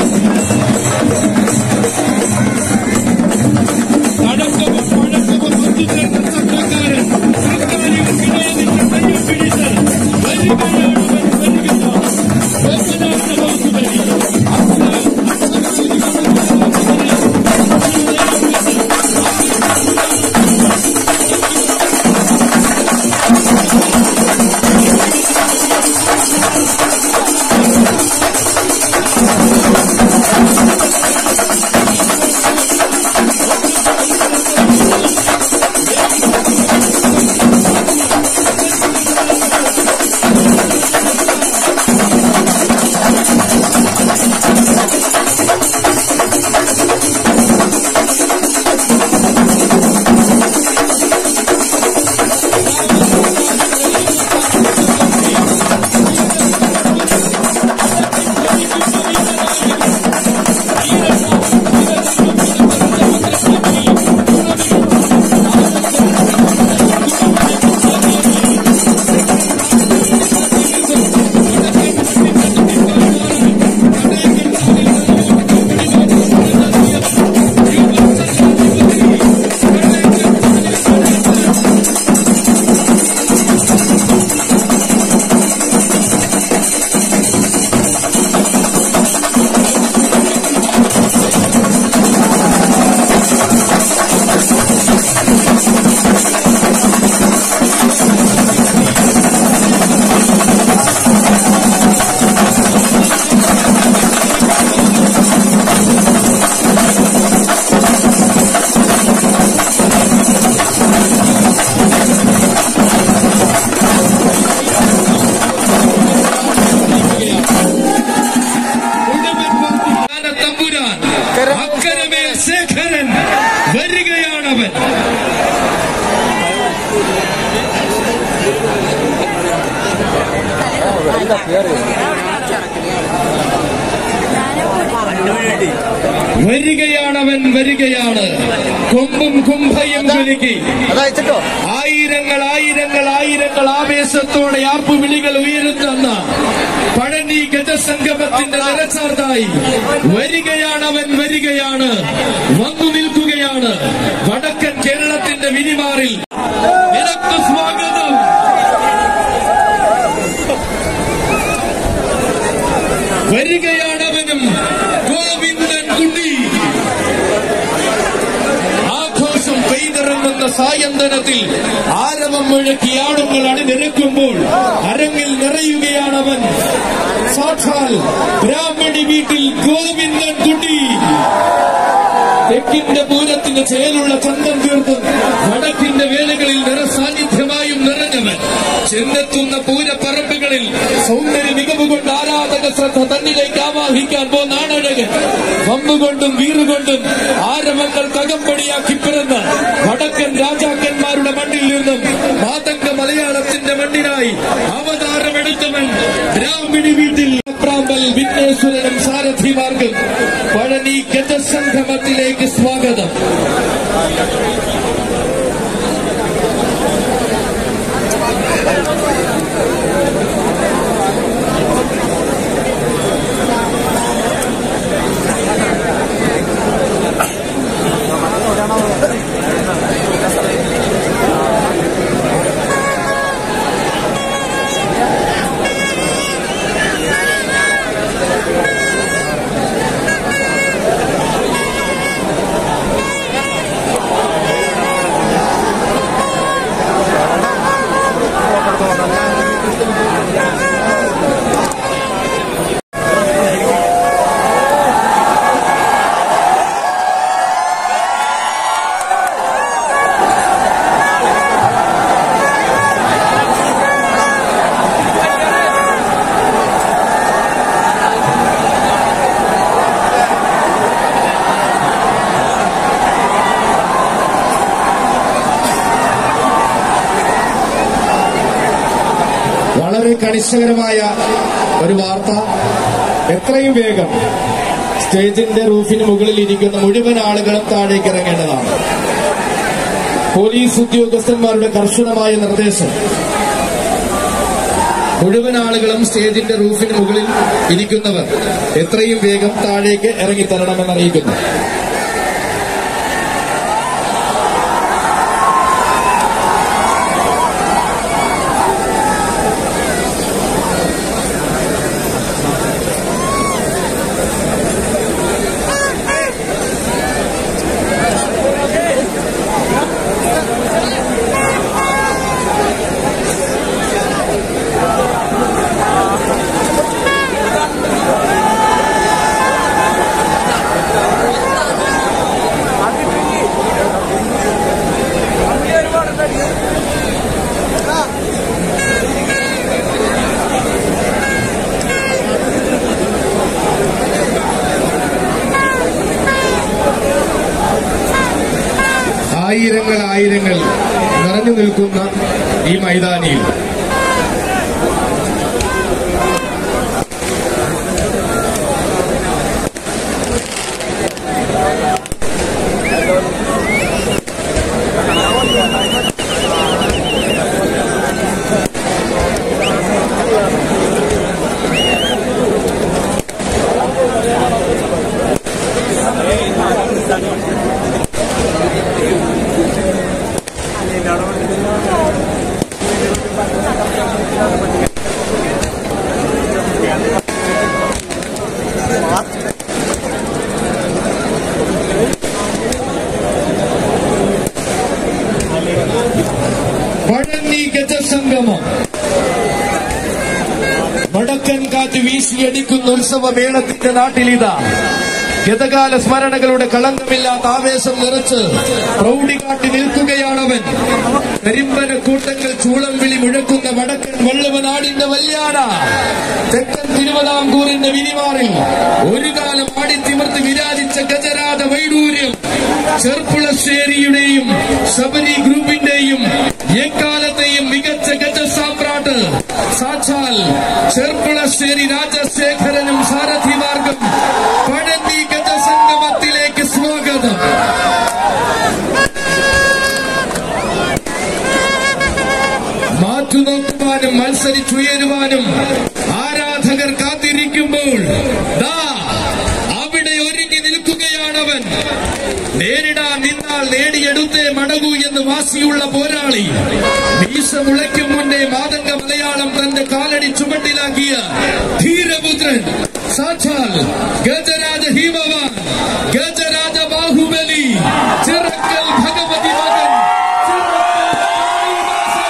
അടക്കവും പഴക്കവും ഒത്തുചേർന്ന ചക്രക്കാരൻ തക്കാലികൾക്കിടയിൽ നിന്ന് കയ്യിൽ പിടിച്ച് വരികയാണ് വൻ വരികയാണ്. വേദരാജബാഹുബലി, അച്ഛൻ, അച്ഛൻ തമ്പുരാൻ അക്കരമേൽ ശേഖരൻ വരികയാണവൻ വരികയാണവൻ വരികയാണ് കൊമ്പും കുംഭയും കുലുക്കി അതയച്ചിട്ടോ ആയിരങ്ങൾ ആയിരങ്ങൾ ആയിരങ്ങൾ ആവേശത്തോടെ ആർപ്പുവിളികൾ ഉയരുന്ന പഴനി ഗജസംഗമത്തിന്റെ നിലച്ചാർത്തായി വരികയാണവൻ വരികയാണ് വന്നു നിൽക്കുകയാണ് വടക്കൻ കേരളത്തിന്റെ വിരിമാറിൽ നിനക്ക് സ്വാഗതം വരികയാണവനും ഗോവിന്ദൻ കുട്ടി ആഘോഷം പെയ്തിറങ്ങുന്ന സായന്തനത്തിൽ ആരവം മുഴക്കി ആടുകൾ അണിനിരക്കുമ്പോൾ അരങ്ങിൽ നിറയുകയാണവൻ സാക്ഷാൽ ബ്രാഹ്മണി വീട്ടിൽ ഗോവിന്ദൻ കുട്ടി തെക്കിന്റെ പൂരത്തിന് ചേലുള്ള ചന്തം തീർത്തും വടക്കിന്റെ വേലകളിൽ നിറസാന്നിധ്യമായും നിറഞ്ഞവൻ ചെന്നെത്തുന്ന പൂരപ്പറമ്പുകളിൽ സൗന്ദര്യ മികവ് കൊണ്ട് ആരാധക ശ്രദ്ധ തന്നിലേക്ക് ആവാഹിക്കാൻ പോന്നാണഴകൻ വമ്പുകൊണ്ടും വീറുകൊണ്ടും ആരവങ്ങൾ തകമ്പടിയാക്കി പിറന്ന വടക്കൻ രാജാക്കന്മാരുടെ മണ്ണിൽ നിന്നും മാതംഗ മലയാളത്തിന്റെ മണ്ണിനായി അവതാരമെടുത്തവൻ ബ്രാഹ്മിണി വീട്ടിൽ പ്രാമ്പൽ വിഘ്നേശ്വരനും സാരഥിമാർക്കും പഴനി ഗജസംഗമത്തിലേക്ക് സ്വാഗതം വളരെ കണിശകരമായ ഒരു വാർത്ത എത്രയും വേഗം സ്റ്റേജിന്റെ റൂഫിന് മുകളിൽ ഇരിക്കുന്ന മുഴുവൻ ആളുകളും താഴേക്ക് ഇറങ്ങേണ്ടതാണ് പോലീസ് ഉദ്യോഗസ്ഥന്മാരുടെ കർശനമായ നിർദ്ദേശം മുഴുവൻ ആളുകളും സ്റ്റേജിന്റെ റൂഫിന് മുകളിൽ ഇരിക്കുന്നവർ എത്രയും വേഗം താഴേക്ക് ഇറങ്ങിത്തരണമെന്ന് അറിയിക്കുന്നു ആയിരങ്ങൾ ആയിരങ്ങൾ നിറഞ്ഞു നിൽക്കുന്ന ഈ മൈതാനിയിൽ പഴനി ഗജസംഗമം വടക്കൻ കാറ്റ് വീശിയടിക്കുന്ന ഉത്സവമേളത്തിന്റെ നാട്ടിലിതാ ഗതകാല സ്മരണകളുടെ കളങ്കമില്ലാത്ത ആവേശം നിറച്ച് പ്രൗഢി കാട്ടി നിൽക്കുകയാണവൻ കരിമ്പന കൂട്ടങ്ങൾ ചൂളം വിളി മുഴക്കുന്ന വടക്കൻ വള്ളുവനാടിന്റെ വല്യാട തെക്കൻ തിരുവിതാംകൂറിന്റെ വിരിമാറിൽ ഒരു കാലം ആടിത്തിമിർത്ത് വിരാജിച്ച ഗജരാജ വൈഡൂര്യം ചെർപ്പുളശ്ശേരിയുടെയും ശബരി ഗ്രൂപ്പിന്റെയും എക്കാലത്തെയും മികച്ച ഗജസാമ്രാട്ട് സാക്ഷാൽ ചെർപ്പുളശ്ശേരി രാജശേഖരനും സാരഥിമാർഗം പഴന്തി ഗജസംഗമത്തിലേക്ക് സ്വാഗതം മാറ്റുനോക്കുവാനും മത്സരിച്ചുയരുവാനും ആരാധകർ കാത്തിരിക്കുമ്പോൾ ദാ അവിടെ ഒരുങ്ങി നിൽക്കുകയാണവൻ നേരിടാൻ നിന്നാൽ നേടിയെടുത്തേ മടങ്ങൂ എന്ന് വാശിയുള്ള പോരാളി മീശ മുളയ്ക്കും മുന്നേ മാതംഗ മലയാളം തന്റെ കാലടി ചുവട്ടിലാക്കിയ ധീരപുത്രൻ സാക്ഷാൽ ഗജരാജ ഹിമവാൻ ഗജരാജ ബാഹുബലി ചിറക്കൽ ഭഗവതി മകൻ ചിറക്കൽ കാളിദാസൻ.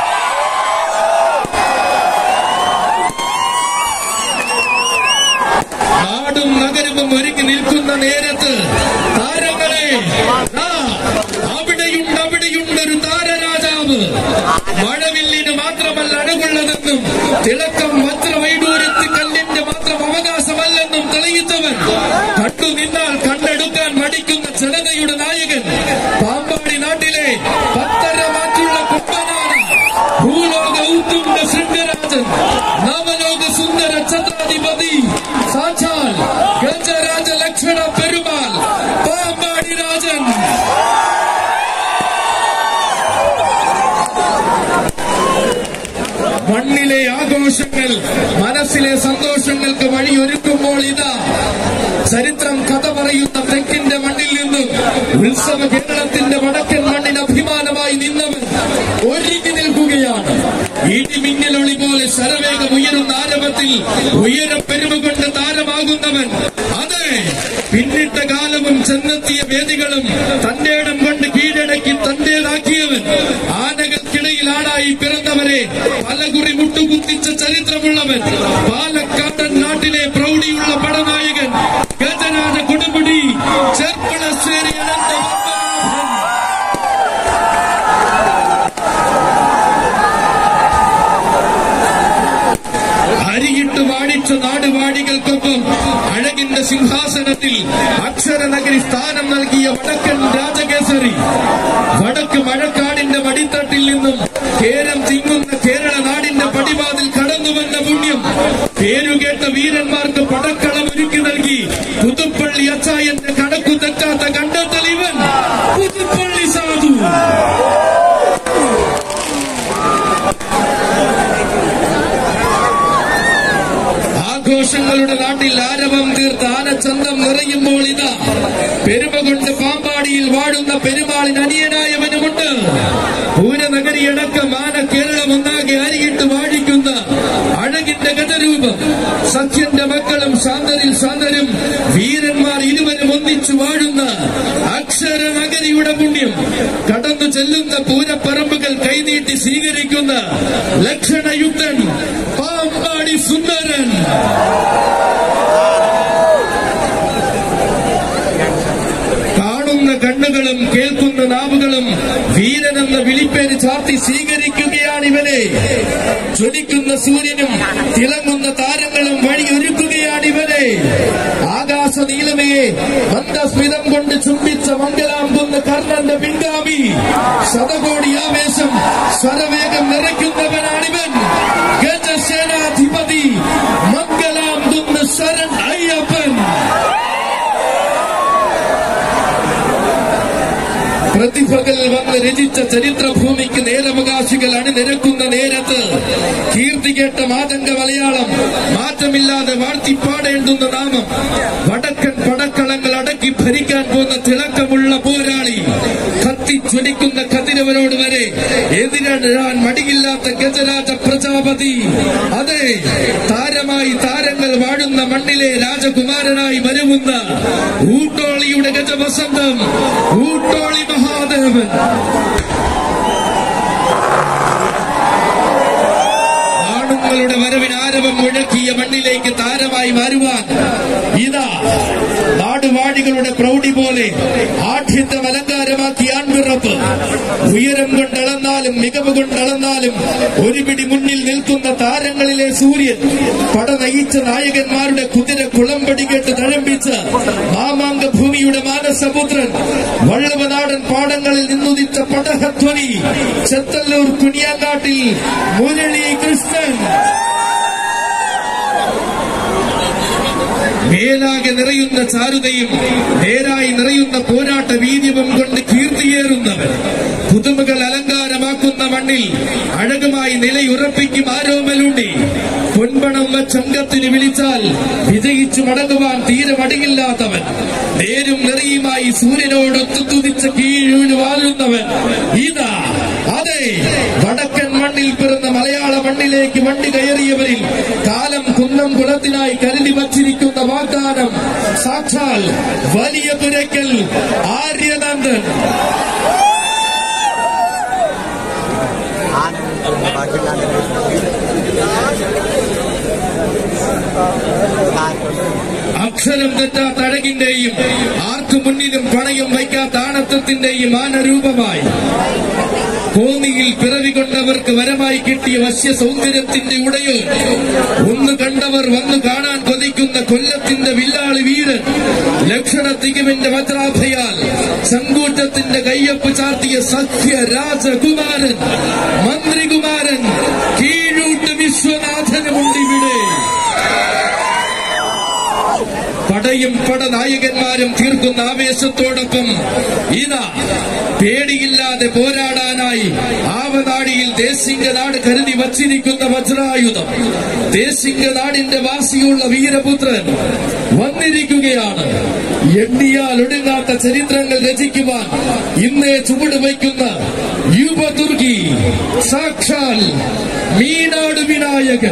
നാടും നഗരവും ഒരുങ്ങി നിൽക്കുന്ന നേരത്ത് താരങ്ങളെ ദാ, അവിടെയുണ്ട് അവിടെയുണ്ട് ഒരു താരരാജാവ് മഴവില്ലിന് മാത്രമല്ല അഴകുള്ളതെന്നും തിളക്കം വജ്രവൈഡൂരത്ത് കല്ലിന്റെ മാത്രം അവകാശമല്ലെന്നും തെളിയിച്ചവൻ കണ്ടു നിന്നാൽ കണ്ടെടുക്കാൻ മടിക്കുന്ന ജനതയുടെ നായകൻ പാമ്പാടി നാട്ടിലെ പത്തര മാറ്റുള്ള കുമ്പനാണ് ഭൂലോക ഔത്തുണ്ട ശൃംഗരാജൻ നവലോക സുന്ദര ഛത്രാധിപതി സാക്ഷാൽ ഗജരാജ ലക്ഷണ പെരുമാൾ പാമ്പാടി രാജൻ മണ്ണിലെ ആഘോഷങ്ങൾ മനസ്സിലെ സന്തോഷങ്ങൾക്ക് വഴിയൊരുക്കുമ്പോൾ ഇതാ ചരിത്രം കഥ പറയുന്ന തെക്കിന്റെ മണ്ണിൽ നിന്നും ഉത്സവ കേരളത്തിന്റെ വടക്കൻ മണ്ണിന് അഭിമാനമായി നിന്നവൻ ഒരുങ്ങി നിൽക്കുകയാണ് ഇടിമിന്നലൊളി പോലെ ശരവേഗം ഉയരുന്ന ആരവത്തിൽ ഉയരപ്പെരുമ കൊണ്ട് താരമാകുന്നവൻ അതെ പിന്നിട്ട കാലവും ചെന്നെത്തിയ വേദികളും തന്റെ ഇടം കൊണ്ട് കീഴടക്കി തന്റേതാക്കിയവൻ ആനകൾക്കിടയിൽ ആടായി പിറന്നവരെ പലകുറി മുട്ടുകുത്തിച്ച ചരിത്രമുള്ളവൻ പാലക്കാടൻ നാട്ടിലെ പ്രൗഢിയുള്ള പടനായകൻ ഗജരാജ കൊടുമുടി ചെർപ്പളശ്ശേരി അനന്ത പത്മനാഭൻ അരിയിട്ട് വാടിച്ച നാടുവാടികൾക്കൊപ്പം അഴകിന്റെ സിംഹാസനത്തിൽ അക്ഷരനഗരി സ്ഥാനം നൽകിയ വടക്കൻ രാജകേസരി വടക്ക് മഴക്കാടിന്റെ മടിത്തട്ടിൽ നിന്നും കേരം തിങ്ങുന്ന കേരള നാടിന്റെ പടി പടിവാതിൽ കടന്നു വന്ന പുണ്യം പേരുകേട്ട വീരന്മാർക്ക് പടക്കളം ഒരുക്കി നൽകി പുതുപ്പള്ളി അച്ചായന്റെ കണക്കു തെറ്റാത്ത കണ്ടെത്തൽ ഇവൻ പുതുപ്പള്ളി സാധു ആഘോഷങ്ങളുടെ നാട്ടിൽ ആരവം തീർത്ത് ആനച്ചന്തം നിറയുമ്പോൾ ഇതാ പെരുമ കൊണ്ട് പാമ്പാടിയിൽ വാഴുന്ന പെരുമാളിന് അനിയനായവനുമുണ്ട് പൂരനഗരിയടക്കം ആന കേരളം ഒന്നാകെ അരിയിട്ട് വാഴിക്കുന്ന അഴകിന്റെ ഗതരൂപം സഖ്യന്റെ മക്കളും ശാന്തരിൽ ശാന്തരും വീരന്മാർ ഇരുവരും ഒന്നിച്ചു വാഴുന്ന അക്ഷര നഗരിയുടെ പുണ്യം കടന്നു ചെല്ലുന്ന പൂരപ്പറമ്പുകൾ കൈനീട്ടി സ്വീകരിക്കുന്ന ലക്ഷണയുക്തൻ പാമ്പാടി സുന്ദരൻ കാണുന്ന കണ്ണുകളും കേൾക്കുന്ന നാവുകളും വീരനെന്ന വിളിപ്പേര് ചാർത്തി സ്വീകരിക്കുകയാണ് ഇവനെ ജ്വലിക്കുന്ന സൂര്യനും തിളങ്ങുന്ന താരങ്ങളും വഴിയൊരുക്കുകയാണ് ഇവനെ ആകാശ നീലമയെ മന്ദസ്മിതം കൊണ്ട് ചുംബിച്ച മംഗലാമ്പുന്ന കർണന്റെ പിൻഗാമി ശതകോടി ആവേശം സ്വരവേഗം നിറയ്ക്കുന്നവനാണിവൻ ഗജസേനാധിപതി മംഗലാമ്പുന്ന ശരൺ അയ്യപ്പൻ പ്രതിഭകൾ വന്ന് രചിച്ച ചരിത്രഭൂമിക്ക് നേരവകാശികൾ അണിനിരക്കുന്ന നേരത്ത് കീർത്തി കേട്ട മാതംഗ മലയാളം മാറ്റമില്ലാതെ വാഴ്ത്തിപ്പാടേണ്ടുന്ന നാമം വടക്കൻ പടക്കളങ്ങൾ അടക്കി ഭരിക്കാൻ പോകുന്ന തിളക്കമുള്ള പോരാളി കത്തിച്ചൊലിക്കുന്ന കതിരവരോട് വരെ എതിരിടാൻ മടിയില്ലാത്ത ഗജരാജ പ്രജാപതി അതെ താരമായി താരങ്ങൾ വാഴുന്ന മണ്ണിലെ രാജകുമാരനായി വരുമുന്ന ഊട്ടോളിയുടെ ഗജവസന്തം ഊട്ടോളി മഹാദേവൻ ആണുങ്ങളുടെ വരവിന് ആരവം മുഴക്കിയ മണ്ണിലേക്ക് താരമായി വരുവാൻ ഇതാ നാടുവാഴികളുടെ പ്രൗഢി പോലെ ആഠ്യത്വം അലങ്കാരമാക്കി ആൺപിറപ്പ് ഉയരം കൊണ്ടളന്നാലും മികവ് കൊണ്ടളന്നാലും ഒരു പിടി മുന്നിൽ നിൽക്കുന്ന താരങ്ങളിലെ സൂര്യൻ പട നയിച്ച നായകന്മാരുടെ കുതിര കുളമ്പടി കേട്ട് തഴമ്പിച്ച് മാമാങ്ക ഭൂമിയുടെ മാനസപുത്രൻ വള്ളവനാടൻ പാടങ്ങളിൽ നിന്നുദിച്ച പടഹധ്വനി ചെത്തല്ലൂർ കുനിയാങ്കാട്ടിൽ മുരളി കൃഷ്ണൻ മേലാകെ നിറയുന്ന ചാരുതയും നേരായി നിറയുന്ന പോരാട്ട വീര്യവും കൊണ്ട് കീർത്തിയേറുന്നവൻ പുതുമകൾ അലങ്കാരമാക്കുന്ന മണ്ണിൽ അഴകുമായി നിലയുറപ്പിക്കും ആരോമലുണ്ടി പൊൻപണം വച്ചങ്കത്തിന് വിളിച്ചാൽ വിജയിച്ചു മടങ്ങുവാൻ തീരെ മടിയില്ലാത്തവൻ നേരും നിറയുമായി സൂര്യനോടൊത്തു തുതിച്ച കീഴൂര് വാഴുന്നവൻ ഇതാ അതെ വടക്കൻ മണ്ണിൽ പിറന്ന മലയാള മണ്ണിലേക്ക് വണ്ടി കയറിയവരിൽ കാലം കുന്നം കുളത്തിനായി കരുതി വച്ചിരിക്കുന്ന വാഗ്ദാനം സാക്ഷാൽ വലിയ തുരക്കൽ ആര്യനന്ദൻ അക്ഷരം തെറ്റാത്ത അഴകിന്റെയും ആർക്കു മുന്നിലും പണയം വയ്ക്കാത്ത ആണത്വത്തിന്റെയും മാനരൂപമായി കോന്നിയിൽ പിറവി കൊണ്ടവർക്ക് വരമായി കിട്ടിയ വശ്യ സൗന്ദര്യത്തിന്റെ ഉടയോ ഒന്ന് കണ്ടവർ വന്നു കാണാൻ കൊതിക്കുന്ന കൊല്ലത്തിന്റെ വില്ലാളി വീരൻ ലക്ഷണ തികവിന്റെ വജ്രാഭയാൽ സങ്കൂറ്റത്തിന്റെ കയ്യൊപ്പ് ചാർത്തിയ സഖ്യ രാജകുമാരൻ മന്ത്രികുമാരൻ കീഴൂട്ട് വിശ്വനാഥനുമുണ്ടിവിടെ പടയും പടനായകന്മാരും തീർക്കുന്ന ആവേശത്തോടൊപ്പം ഇതാ പേടിയില്ലാതെ പോരാടാനായി ആവനാടിയിൽ ദേശിംഗനാട് കരുതി വച്ചിരിക്കുന്ന വജ്രായുധം ദേശിംഗനാടിന്റെ വാസിയുള്ള വീരപുത്രൻ വന്നിരിക്കുകയാണ് എണ്ണിയാൽ ഒടുങ്ങാത്ത ചരിത്രങ്ങൾ രചിക്കുവാൻ ഇന്നേ ചുവട് വയ്ക്കുന്ന യുവതുർഗി സാക്ഷാൽ മീനാട് വിനായകൻ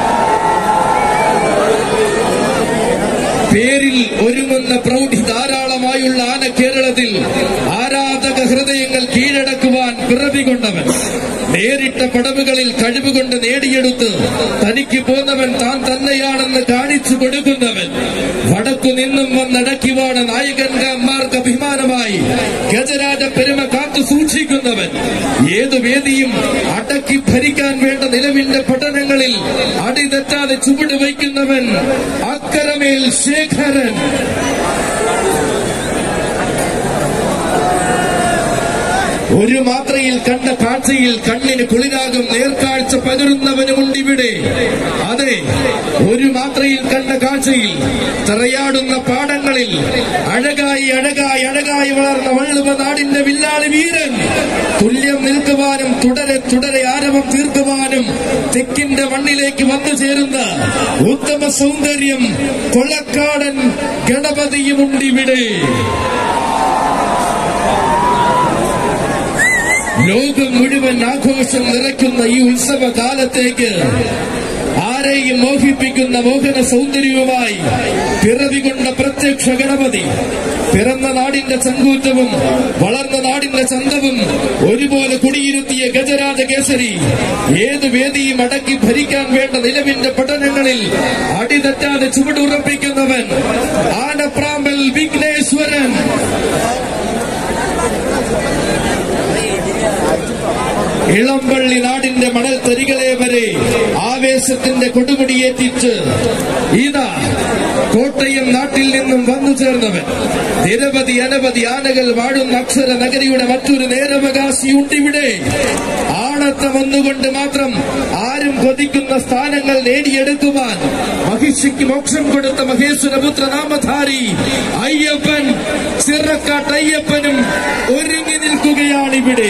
പേരിൽ ഒരുങ്ങുന്ന പ്രൗഢി ധാരാളമായുള്ള ആന കേരളത്തിൽ ആരാധക ഹൃദയങ്ങൾ കീഴടക്കുവാൻ പിറവി കൊണ്ടവൻ നേരിട്ട പടവുകളിൽ കഴിവുകൊണ്ട് നേടിയെടുത്ത് തനിക്ക് പോന്നവൻ താൻ തന്നെയാണെന്ന് കാണിച്ചു കൊടുക്കുന്നവൻ വടക്കു നിന്നും വന്നടക്കിവാണ് നായകന്മാർക്ക് അഭിമാനമായി ഗജരാജ പെരുമ കാത്തു സൂക്ഷിക്കുന്നവൻ ഏതു വേദിയും അടക്കി ഭരിക്കാൻ വേണ്ട നിലവിന്റെ പഠനങ്ങളിൽ അടിതെറ്റാതെ ചുവട് വയ്ക്കുന്നവൻ അക്കരമേൽ ശേഖരൻ ഒരു മാത്രയിൽ കണ്ട കാഴ്ചയിൽ കണ്ണിന് കുളിരാകും നേർക്കാഴ്ച പകരുന്നവനുമുണ്ട് ഇവിടെ ഇവിടെ അതെ ഒരു മാത്രയിൽ കണ്ട കാഴ്ചയിൽ തിറയാടുന്ന പാടങ്ങളിൽ അഴകായി അഴകായി അഴകായി വളർന്ന വള്ളുവ നാടിന്റെ വില്ലാളി വീരൻ തുല്യം നിൽക്കുവാനും തുടരെ തുടരെ ആരവം തീർക്കുവാനും തെക്കിന്റെ മണ്ണിലേക്ക് വന്നു ചേരുന്ന ഉത്തമ സൗന്ദര്യം കൊളക്കാടൻ ഗണപതിയുമുണ്ടിവിടെ ലോകം മുഴുവൻ ആഘോഷം നിറയ്ക്കുന്ന ഈ ഉത്സവകാലത്തേക്ക് ആരെയും മോഹിപ്പിക്കുന്ന മോഹന സൗന്ദര്യവുമായി പിറവി കൊണ്ട പ്രത്യക്ഷ ഗണപതി പിറന്ന നാടിന്റെ ചങ്കൂറ്റവും വളർന്ന നാടിന്റെ ചന്തവും ഒരുപോലെ കുടിയിരുത്തിയ ഗജരാജ കേസരി ഏത് വേദിയും അടക്കി ഭരിക്കാൻ വേണ്ട നിലവിന്റെ പഠനങ്ങളിൽ അടിതെറ്റാതെ ചുവടുറപ്പിക്കുന്നവൻ ആനപ്രാമ്പൽ വിഘ്നേശ്വരൻ ഇളമ്പള്ളി നാടിന്റെ മണൽ തരികളെ വരെ ആവേശത്തിന്റെ കൊടുമുടിയേറ്റിച്ച് ഇതാ കോട്ടയം നാട്ടിൽ നിന്നും വന്നു ചേർന്നവൻ നിരവധി അനവധി ആനകൾ വാഴുന്ന അക്ഷര നഗരിയുടെ മറ്റൊരു നേരവകാശിയുണ്ടിവിടെ ആണത്തം ഒന്നുകൊണ്ട് മാത്രം ആരും കൊതിക്കുന്ന സ്ഥാനങ്ങൾ നേടിയെടുക്കുവാൻ മഹിഷിക്ക് മോക്ഷം കൊടുത്ത മഹേശ്വരപുത്ര നാമധാരി അയ്യപ്പൻ ചിറക്കാട്ട് അയ്യപ്പനും ഒരുങ്ങി നിൽക്കുകയാണിവിടെ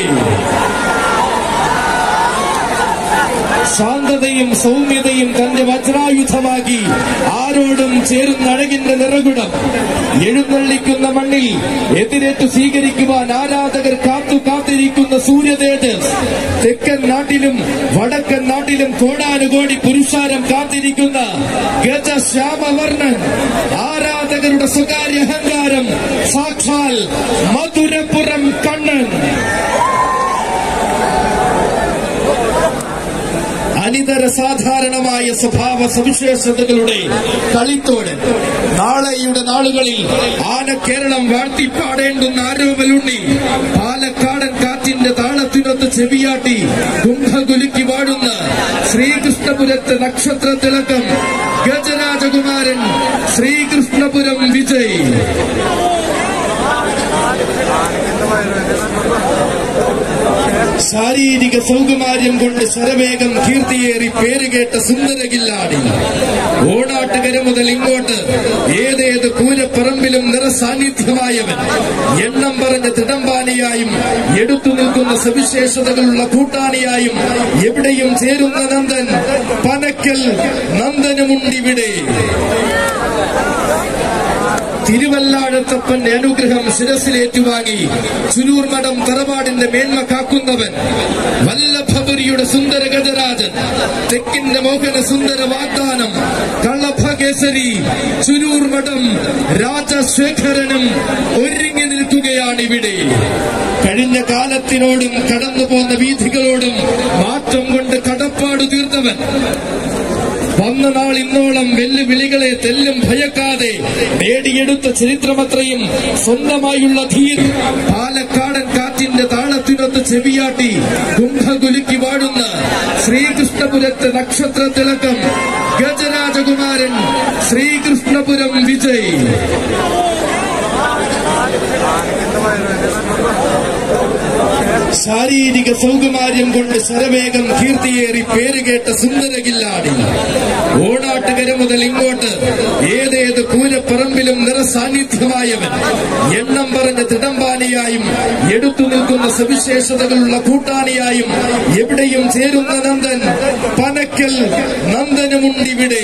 ശാന്തതയും സൗമ്യതയും തന്റെ വജ്രായുധമാക്കി ആരോടും ചേരുന്ന അഴകിന്റെ നിറകുടം എഴുന്നള്ളിക്കുന്ന മണ്ണിൽ എതിരേറ്റ് സ്വീകരിക്കുവാൻ ആരാധകർ കാത്തു കാത്തിരിക്കുന്ന സൂര്യതേജസ് തെക്കൻ നാട്ടിലും വടക്കൻ നാട്ടിലും കോടാനുകോടി പുരുഷാരം കാത്തിരിക്കുന്ന ഗജശ്യാമവർണ്ണൻ ആരാധകരുടെ സ്വകാര്യ അഹങ്കാരം സാക്ഷാൽ മധുരപുരം കണ്ണൻ അനിതര സാധാരണമായ സ്വഭാവ സവിശേഷതകളുടെ കളിത്തോട് നാളെയുടെ നാളുകളിൽ ആന കേരളം വാഴ്ത്തിപ്പാടേണ്ടുന്ന ആരോപലുണ്ണി പാലക്കാടൻ കാറ്റിന്റെ താളത്തിനൊത്ത് ചെവിയാട്ടി കുംഭകുലുക്കി വാഴുന്ന ശ്രീകൃഷ്ണപുരത്തെ നക്ഷത്ര തിളക്കം ഗജരാജകുമാരൻ ശ്രീകൃഷ്ണപുരം വിജയ് ശാരീരിക സൗകുമാര്യം കൊണ്ട് ശരവേഗം കീർത്തിയേറി പേരുകേട്ട സുന്ദരകില്ലാടി ഓടാട്ടുകര മുതൽ ഇങ്ങോട്ട് ഏതേത് പൂരപ്പറമ്പിലും നിറസാന്നിധ്യമായവൻ എണ്ണം പറഞ്ഞ തിടമ്പാനിയായും എടുത്തു നിൽക്കുന്ന സവിശേഷതകളുള്ള കൂട്ടാണിയായും എവിടെയും ചേരുന്ന നന്ദൻ പനക്കൽ നന്ദനുമുണ്ടിവിടെ തിരുവല്ലാഴത്തപ്പന്റെ അനുഗ്രഹം ശിരസിലേറ്റുവാങ്ങി ചുരൂർ മഠം തറവാടിന്റെ മേന്മ കാക്കുന്നവൻ വല്ലഭപുരിയുടെ സുന്ദര ഗജരാജൻ തെക്കിന്റെ മോഹന സുന്ദര വാഗ്ദാനം കള്ളഭകേസരി ചുരൂർ മഠം രാജശേഖരനും ഒരുങ്ങി നിൽക്കുകയാണിവിടെ കഴിഞ്ഞ കാലത്തിനോടും കടന്നു പോന്ന വീഥികളോടും മാറ്റം കൊണ്ട് കടപ്പാട് തീർത്തവൻ വന്ന നാൾ ഇന്നോളം വെല്ലുവിളികളെ തെല്ലും ഭയക്കാതെ നേടിയെടുത്ത ചരിത്രമത്രയും സ്വന്തമായുള്ള ധീർ പാലക്കാടൻ കാറ്റിന്റെ താളത്തിനൊത്ത് ചെവിയാട്ടി കുംഭകുലുക്കി വാഴുന്ന ശ്രീകൃഷ്ണപുരത്തെ നക്ഷത്ര തിളക്കം ഗജരാജകുമാരൻ ശ്രീകൃഷ്ണപുരം വിജയ് ശാരീരിക സൗകുമാര്യം കൊണ്ട് ശരവേഗം കീർത്തിയേറി പേരുകേട്ട സുന്ദരകില്ലാടി ഓടാട്ടുകര മുതൽ ഇങ്ങോട്ട് ഏതേത് പൂരപ്പറമ്പിലും നിറസാന്നിധ്യമായവൻ എണ്ണം പറഞ്ഞ തിടമ്പാനിയായും എടുത്തു നിൽക്കുന്ന സവിശേഷതകളുള്ള കൂട്ടാണിയായും എവിടെയും ചേരുന്ന നന്ദൻ പനക്കൽ നന്ദനുമുണ്ടിവിടെ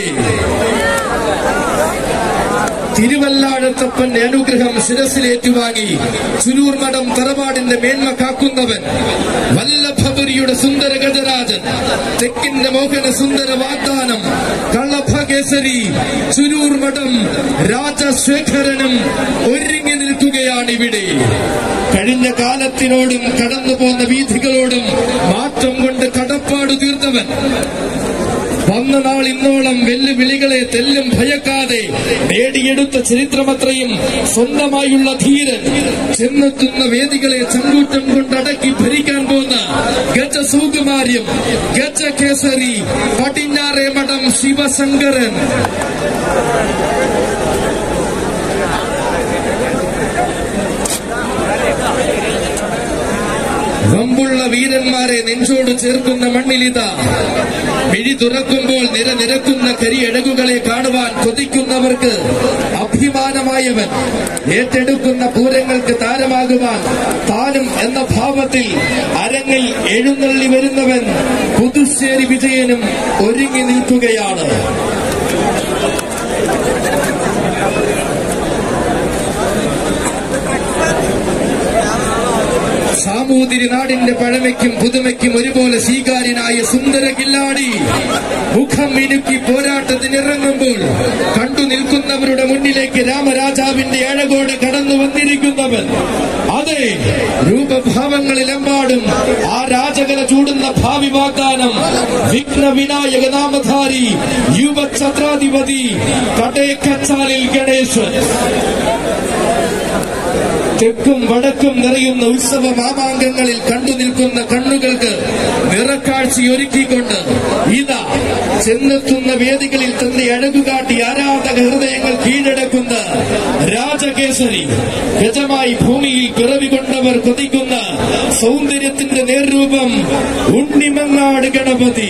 തിരുവല്ലാഴത്തപ്പന്റെ അനുഗ്രഹം ശിരസിലേറ്റുവാങ്ങി ചുരൂർ മഠം തറവാടിന്റെ മേന്മ കാക്കുന്നവൻ വല്ലഭപുരിയുടെ സുന്ദര ഗജരാജൻ തെക്കിന്റെ മോഹന സുന്ദര വാഗ്ദാനം കള്ളഭകേസരി ചുരൂർ മഠം രാജശേഖരനും ഒരുങ്ങി നിൽക്കുകയാണിവിടെ കഴിഞ്ഞ കാലത്തിനോടും കടന്നു പോന്ന വീഥികളോടും മാറ്റം കൊണ്ട് കടപ്പാട് തീർത്തവൻ വന്ന നാൾ ഇന്നോളം വെല്ലുവിളികളെ തെല്ലും ഭയക്കാതെ നേടിയെടുത്ത ചരിത്രമത്രയും സ്വന്തമായുള്ള ധീരൻ ചെന്നെത്തുന്ന വേദികളെ ചങ്കൂറ്റം കൊണ്ടടക്കി ഭരിക്കാൻ പോന്ന ഗജസൗകുമാര്യം ഗജകേസരി പടിഞ്ഞാറേ മഠം ശിവശങ്കരൻ വമ്പുള്ള വീരന്മാരെ നെഞ്ചോട് ചേർക്കുന്ന മണ്ണിലിത മിഴി തുറക്കുമ്പോൾ നിരനിരക്കുന്ന കരിയഴകുകളെ കാണുവാൻ കൊതിക്കുന്നവർക്ക് അഭിമാനമായവൻ ഏറ്റെടുക്കുന്ന പൂരങ്ങൾക്ക് താരമാകുവാൻ താനും എന്ന ഭാവത്തിൽ അരങ്ങിൽ എഴുന്നള്ളി വരുന്നവൻ പുതുശ്ശേരി വിജയനും ഒരുങ്ങി നിൽക്കുകയാണ് സാമൂതിരി നാടിന്റെ പഴമയ്ക്കും പുതുമയ്ക്കും ഒരുപോലെ സ്വീകാര്യനായ സുന്ദര കില്ലാടി മുഖം മിനുക്കി പോരാട്ടത്തിനിറങ്ങുമ്പോൾ കണ്ടു നിൽക്കുന്നവരുടെ മുന്നിലേക്ക് രാമരാജാവിന്റെ അഴകോടെ കടന്നു വന്നിരിക്കുന്നവൻ അതെ രൂപഭാവങ്ങളിലെമ്പാടും ആ രാജകല ചൂടുന്ന ഭാവി വാഗ്ദാനം വിഘ്ന വിനായക നാമധാരി യുവഛത്രാധിപതി കടേക്കച്ചാലിൽ ഗണേശൻ തെക്കും വടക്കും നിറയുന്ന ഉത്സവ മാമാങ്കങ്ങളിൽ കണ്ടു നിൽക്കുന്ന കണ്ണുകൾക്ക് നിറക്കാഴ്ചയൊരുക്കിക്കൊണ്ട് ഇതാ ചെന്നെത്തുന്ന വേദികളിൽ തന്നെ അഴകുകാട്ടി ആരാധക ഹൃദയങ്ങൾ കീഴടക്കുന്ന രാജകേസരി ഗജമായി ഭൂമിയിൽ പിറവി കൊണ്ടവർ കൊതിക്കുന്ന സൗന്ദര്യത്തിന്റെ നേർരൂപം ഉണ്ണിമങ്ങാട് ഗണപതി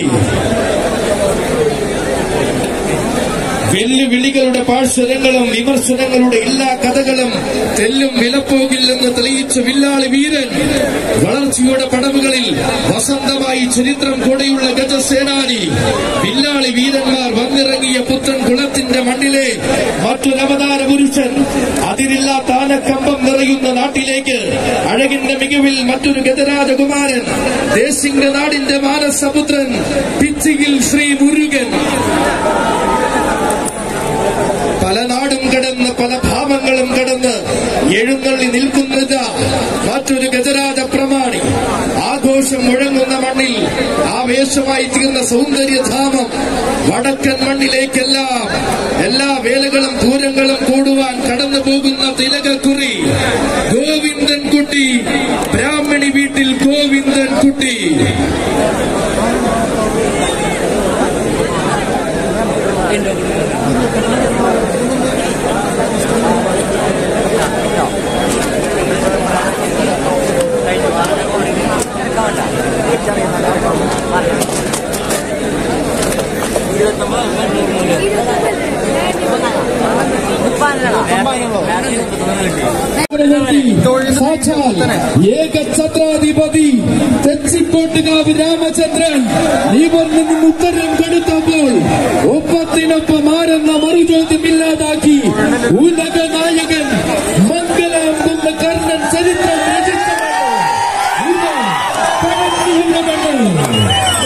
വെല്ലുവിളികളുടെ പാഴ്സ്വരങ്ങളും വിമർശനങ്ങളുടെ എല്ലാ കഥകളും തെല്ലും വിലപ്പോകില്ലെന്ന് തെളിയിച്ച വില്ലാളി വീരൻ വളർച്ചയുടെ പടവുകളിൽ വസന്തമായി ചരിത്രം കൂടെയുള്ള ഗജസേനാനി വില്ലാളി വീരന്മാർ വന്നിറങ്ങിയ പുത്രൻ കുളത്തിന്റെ മണ്ണിലെ മറ്റൊരവതാര പുരുഷൻ അതിരില്ലാത്ത ആനക്കമ്പം നിറയുന്ന നാട്ടിലേക്ക് അഴകിന്റെ മികവിൽ മറ്റൊരു ഗജരാജകുമാരൻ ദേശിംഗ നാടിന്റെ മാനസപുത്രൻ പിച്ചിയിൽ ശ്രീ മുരുകൻ പല നാടും കടന്ന് പല ഭാവങ്ങളും കടന്ന് എഴുന്നള്ളി നിൽക്കുന്നത് മറ്റൊരു ഗജരാജ പ്രമാണി ആഘോഷം മുഴങ്ങുന്ന മണ്ണിൽ ആവേശമായി തീർന്ന സൗന്ദര്യധാമം വടക്കൻ മണ്ണിലേക്കെല്ലാം എല്ലാ വേലകളും പൂരങ്ങളും കൂടുവാൻ കടന്നു പോകുന്ന തിലകക്കുറി ഗോവിന്ദൻ കുട്ടി ബ്രാഹ്മണി വീട്ടിൽ ഗോവിന്ദൻ കുട്ടി സാക്ഷാൽ ഏകഛത്രാധിപതി തെച്ചിക്കോട്ടുകാവ് രാമചന്ദ്രൻ ഇവർ നിന്നും ഉത്തരം കൊടുത്തപ്പോൾ ഒപ്പത്തിനൊപ്പം ആരെന്ന മറുചോദ്യമില്ലാതാക്കി ഉലക നായകൻ മംഗലം എന്ന കർണൻ ചരിത്രം രചിച്ചവൻ. ഇത് പഴനിയുടെ മണ്ണ്.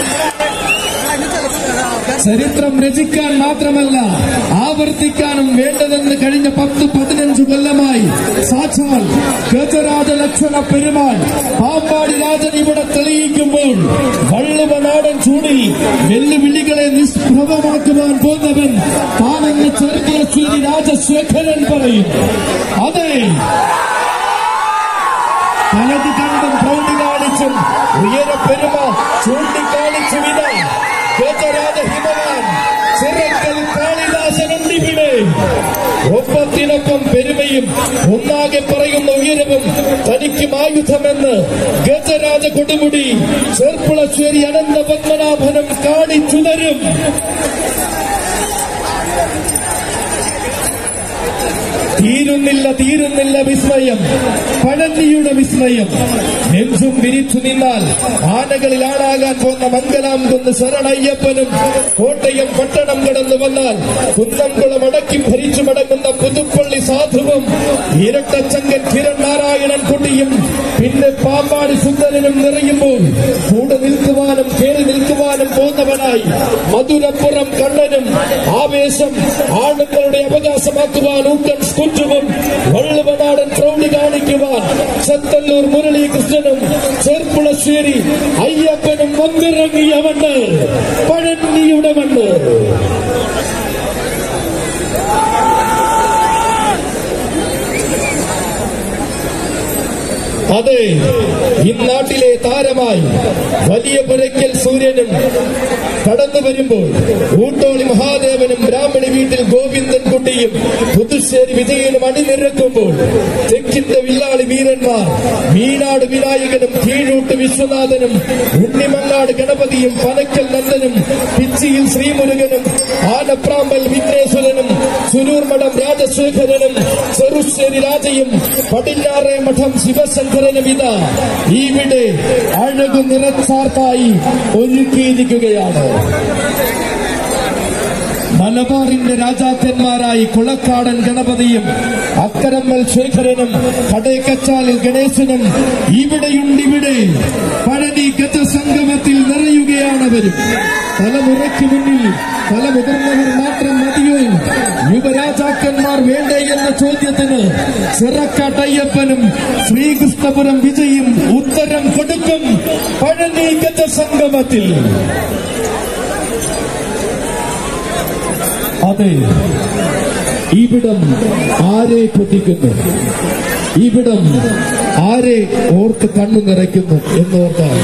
ചരിത്രം രചിക്കാൻ മാത്രമല്ല ആവർത്തിക്കാനും വേണ്ടതെന്ന് കഴിഞ്ഞ പത്ത് പതിനഞ്ചു കൊല്ലമായി സാക്ഷാൽ ഗജരാജ ലക്ഷണ പെരുമാൾ പാമ്പാടി രാജൻ ഇവിടെ തെളിയിക്കുമ്പോൾ വള്ളുവ നാടൻ ചൂടിൽ വെല്ലുവിളികളെ നിഷ്പ്രഭമാക്കുവാൻ പോകുന്നവൻ താനെന്ന് ചെറുകിളശ്ശേരി രാജശേഖരൻ പറയും അതെ പലത് കണ്ടും പ്രൗഢി കാണിച്ചും ഉയരപ്പെരുമ ചൂണ്ടിക്കാണിച്ചും ഇതാ ഗജരാജ ഹിമവാൻ ചിറക്കൽ കാളിദാസനുണ്ടിവിടെ ഒപ്പത്തിനൊപ്പം പെരുമയും ഒന്നാകെ പറയുന്ന ഉയരവും തനിക്കും ആയുധമെന്ന് ഗജരാജ കൊടുമുടി ചെർപ്പുളശ്ശേരി അനന്ത പത്മനാഭനം കാണിച്ചുതരും തീരുന്നില്ല തീരുന്നില്ല വിസ്മയം പഴന്നിയുടെ വിസ്മയം നെഞ്ചും വിരിച്ചു നിന്നാൽ ആനകളിൽ ആണാകാൻ പോന്ന മംഗലാം കുന്ന് ശരണയ്യപ്പനും കോട്ടയം പട്ടണം കടന്നു വന്നാൽ കുന്നംകുളം അടക്കി ഭരിച്ചു മടങ്ങുന്ന പുതുപ്പള്ളി സാധുവും ഇരട്ടച്ചങ്കൻ കിരൺ നാരായണൻ കുട്ടിയും പിന്നെ പാമ്പാടി സുന്ദരനും നിറയുമ്പോൾ കൂടെ നിൽക്കുവാനും കേറി നിൽക്കുവാനും പോന്നവനായി മധുരപ്പുറം കണ്ണനും ആവേശം ആണുങ്ങളുടെ അവകാശമാക്കുവാൻ ഊക്കൻ സ്കുറ്റുവും വള്ളുവനാടൻ പ്രൗഢി കാണിക്കുവാൻ ചത്തല്ലൂർ മുരളീകൃഷ്ണനും ചെർപ്പുളശ്ശേരി അയ്യപ്പനും വന്നിറങ്ങിയ മണ്ണ് പഴന്നിയുടെ മണ്ണ് അതെ ഇന്നാട്ടിലെ താരമായി വലിയ പുരയ്ക്കൽ സൂര്യനും കടന്നു വരുമ്പോൾ ഊട്ടോളി മഹാദേവനും ബ്രാഹ്മണി വീട്ടിൽ ഗോവിന്ദൻ കുട്ടിയും പുതുശ്ശേരി വിജയനും അണിനിരക്കുമ്പോൾ തെക്കിന്റെ വില്ലാളി വീരന്മാർ മീനാട് വിനായകനും കീഴൂട്ട് വിശ്വനാഥനും ഉണ്ണിമങ്ങാട് ഗണപതിയും പനക്കൽ നന്ദനും പിച്ചിയിൽ ശ്രീമുരുകനും ആനപ്രാമ്പൽ വിഘ്നേശ്വരനും സുരൂർമഠം രാജശേഖരനും ചെറുശ്ശേരി രാജയും പടിഞ്ഞാറേ മഠം ശിവശങ്കരനും ഇതാ ഇവിടെ അഴകു നിറച്ചാർത്തായി ഒരുക്കിയിരിക്കുകയാണ് മലബാറിന്റെ രാജാക്കന്മാരായി കുളക്കാടൻ ഗണപതിയും അക്കരമ്മൽ ശേഖരനും കടേക്കച്ചാലിൽ ഗണേശനും ഇവിടെയുണ്ടിവിടെ പഴനി ഗജസംഗമത്തിൽ നിറയുകയാണവരും തലമുറയ്ക്ക് മുന്നിൽ പല മുതിർന്നവർ മാത്രം മതിയോ യുവരാജാക്കന്മാർ വേണ്ടേ എന്ന ചോദ്യത്തിന് ചിറക്കാട്ടയ്യപ്പനും ശ്രീകൃഷ്ണപുരം വിജയും ഉത്തരം കൊടുക്കും പഴനി ഗജസംഗമത്തിൽ അതെ ഇവിടം ആരെ കൊതിക്കുന്നു ഇവിടം ആരെ ഓർത്ത് കണ്ണു നിറയ്ക്കുന്നു എന്നോർത്താൽ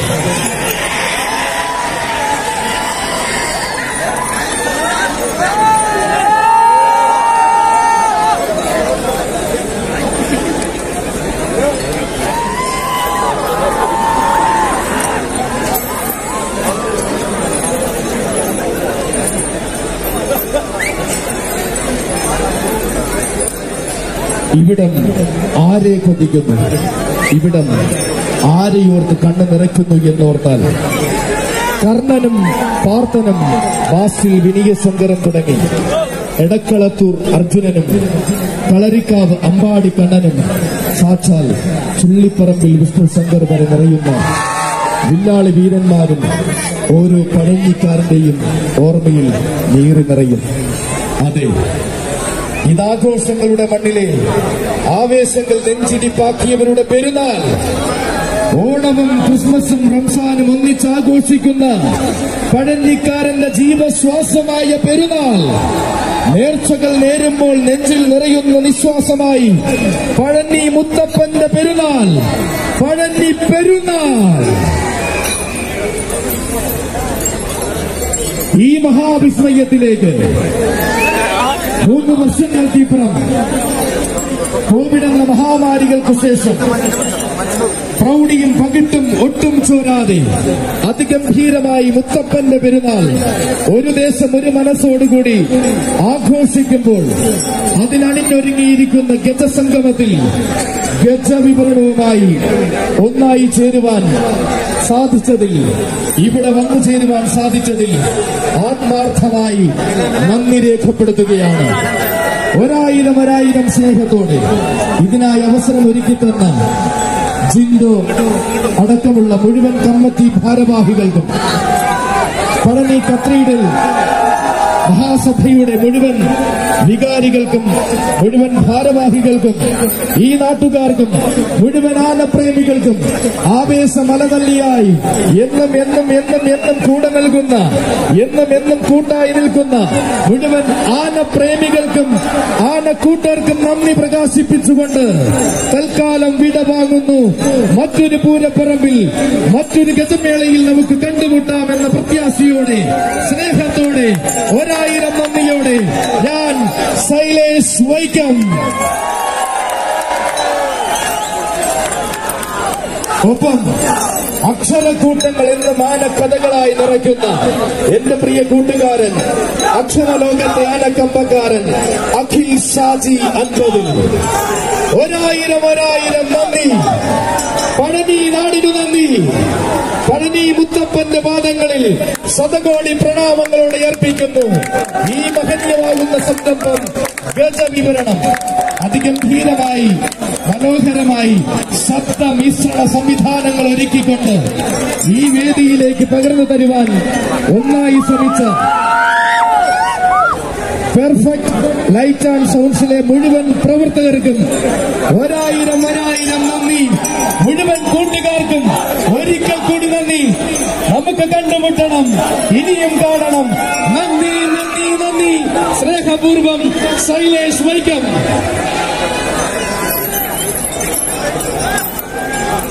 ഇവിടം ആരെ കൊതിക്കുന്നു ഇവിടം ആരെയോർത്ത് കണ്ണു നിറയ്ക്കുന്നു എന്നോർത്താൽ കർണനും പാർത്തനും വാസിൽ വിനയശങ്കരം തുടങ്ങി എടക്കളത്തൂർ അർജുനനും കളരിക്കാവ് അമ്പാടി കണ്ണനും സാക്ഷാൽ ചുള്ളിപ്പറമ്പിൽ വിഷ്ണു ശങ്കർ വരെ നിറയുന്ന വില്ലാളി വീരന്മാരും ഓരോ പഴഞ്ഞിക്കാരന്റെയും ഓർമ്മയിൽ നീറി നിറയും അതെ ഇതാഘോഷങ്ങളുടെ മണ്ണിലെ ആവേശങ്ങൾ നെഞ്ചിടിപ്പാക്കിയവരുടെ പെരുന്നാൾ ഓണവും ക്രിസ്മസും റംസാനും ഒന്നിച്ചാഘോഷിക്കുന്ന പഴഞ്ഞിക്കാരന്റെ ജീവശ്വാസമായ പെരുന്നാൾ നേർച്ചകൾ നേരുമ്പോൾ നെഞ്ചിൽ നിറയുന്ന നിശ്വാസമായി പഴഞ്ഞി മുത്തപ്പന്റെ പെരുന്നാൾ പഴഞ്ഞി പെരുന്നാൾ ഈ മഹാവിസ്മയത്തിലേക്ക് മൂന്ന് വർഷങ്ങൾക്കിപ്പുറം കോവിഡ് എന്ന മഹാമാരികൾക്ക് ശേഷം പ്രൗഢിയും പകിട്ടും ഒട്ടും ചോരാതെ അതിഗംഭീരമായി മുത്തപ്പന്റെ പെരുന്നാൾ ഒരു ദേശം ഒരു മനസ്സോടുകൂടി ആഘോഷിക്കുമ്പോൾ അതിനണിഞ്ഞൊരുങ്ങിയിരിക്കുന്ന ഗജസംഗമത്തിൽ ഗജവിവരണവുമായി ഒന്നായി ചേരുവാൻ സാധിച്ചതിൽ ഇവിടെ വന്നു ചേരുവാൻ സാധിച്ചതിൽ ആത്മാർത്ഥമായി നന്ദി രേഖപ്പെടുത്തുകയാണ് ഒരായിരം ഒരായിരം സ്നേഹത്തോടെ ഇതിനായി അവസരം ഒരുക്കി തന്ന ജിൻഡോ അടക്കമുള്ള മുഴുവൻ കമ്മിറ്റി ഭാരവാഹികൾക്കും പഴനി കത്തീഡ്രൽ മഹാസഭയുടെ മുഴുവൻ വികാരികൾക്കും മുഴുവൻ ഭാരവാഹികൾക്കും ഈ നാട്ടുകാർക്കും മുഴുവൻ ആനപ്രേമികൾക്കും ആവേശ മലതല്ലിയായി എന്നും എന്നും എന്നും എന്നും കൂടെ നൽകുന്ന എന്നും എന്നും കൂട്ടായി നിൽക്കുന്ന മുഴുവൻ ആനപ്രേമികൾക്കും ആനക്കൂട്ടർക്കും നന്ദി പ്രകാശിപ്പിച്ചുകൊണ്ട് തൽക്കാലം വിട വാങ്ങുന്നു മറ്റൊരു പൂരപ്പറമ്പിൽ മറ്റൊരു ഗജമേളയിൽ നമുക്ക് കണ്ടുമുട്ടാമെന്ന പ്രത്യാശയോടെ സ്നേഹത്തോടെ ഒരായിരം നന്ദിയോടെ ഞാൻ സൈലേഷ് വൈക്കം ഒപ്പം അക്ഷരക്കൂട്ടങ്ങൾ എന്ന മാനക്കഥകളായി നിറയ്ക്കുന്ന എന്റെ പ്രിയ കൂട്ടുകാരൻ അക്ഷരലോകത്തെ ആനക്കമ്പക്കാരൻ അഖിൽ ഷാജി അൻപതിൽ ഒരായിരം ഒരായിരം നന്ദി പഴനി നാടിനു നന്ദി പഴനി മുത്തപ്പന്റെ പാദങ്ങളിൽ ശതകോടി പ്രണാമങ്ങളോടെ അർപ്പിക്കുന്നു ഈ മഹനീയമാകുന്ന സംരംഭം ഗജവിവരണം അതിഗംഭീരമായി മനോഹരമായി ശബ്ദ മിശ്രണ സംവിധാനങ്ങൾ ഒരുക്കിക്കൊണ്ട് ഈ വേദിയിലേക്ക് പകർന്നു തരുവാൻ ഒന്നായി ശ്രമിച്ച പെർഫെക്റ്റ് ലൈറ്റ് ആൻഡ് സൗണ്ട്സിലെ മുഴുവൻ പ്രവർത്തകർക്കും ഒരായിരം ഒരായിരം നന്ദി മുഴുവൻ കൂട്ടുകാർക്കും ഒരിക്കൽ കൂടി നന്ദി നമുക്ക് കണ്ടുമുട്ടണം ഇനിയും കാണണം നന്ദി നന്ദി നന്ദി സ്നേഹപൂർവം ശൈലേഷ് വൈക്കം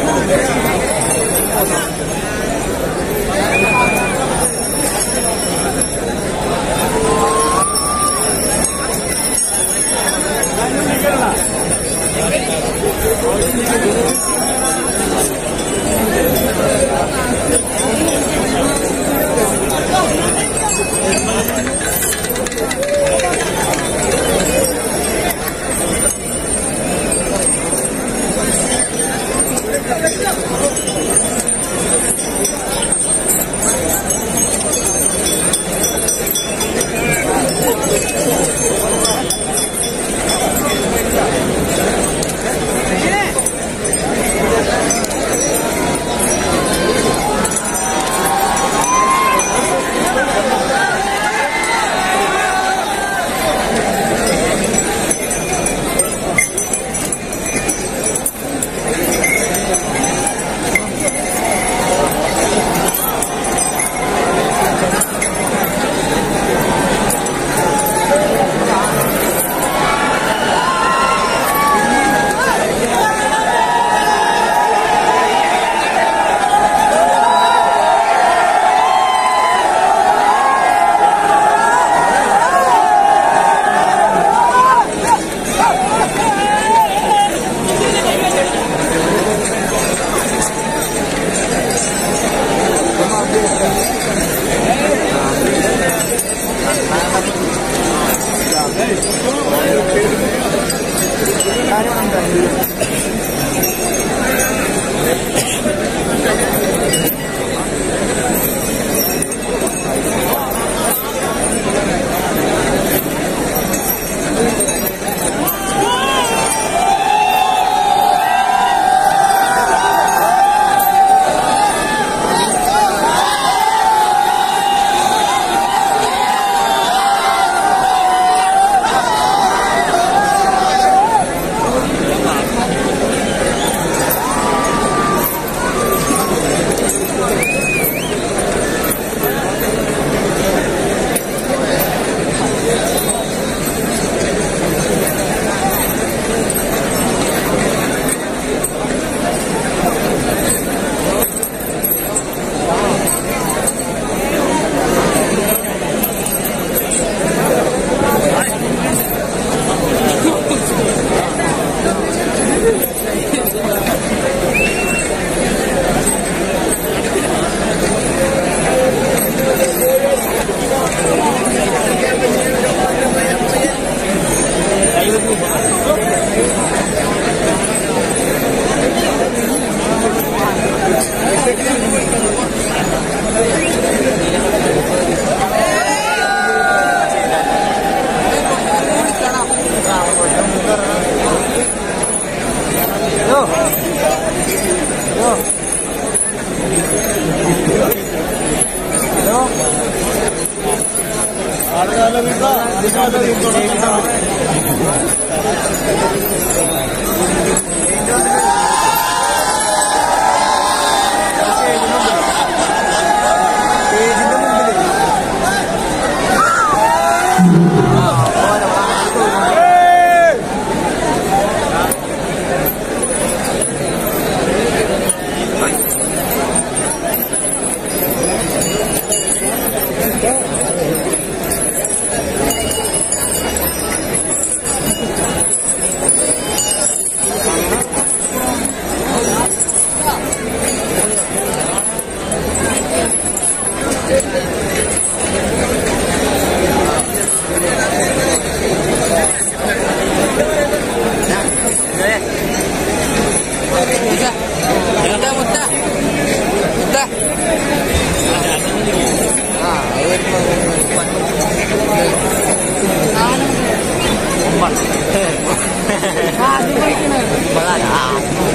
ആ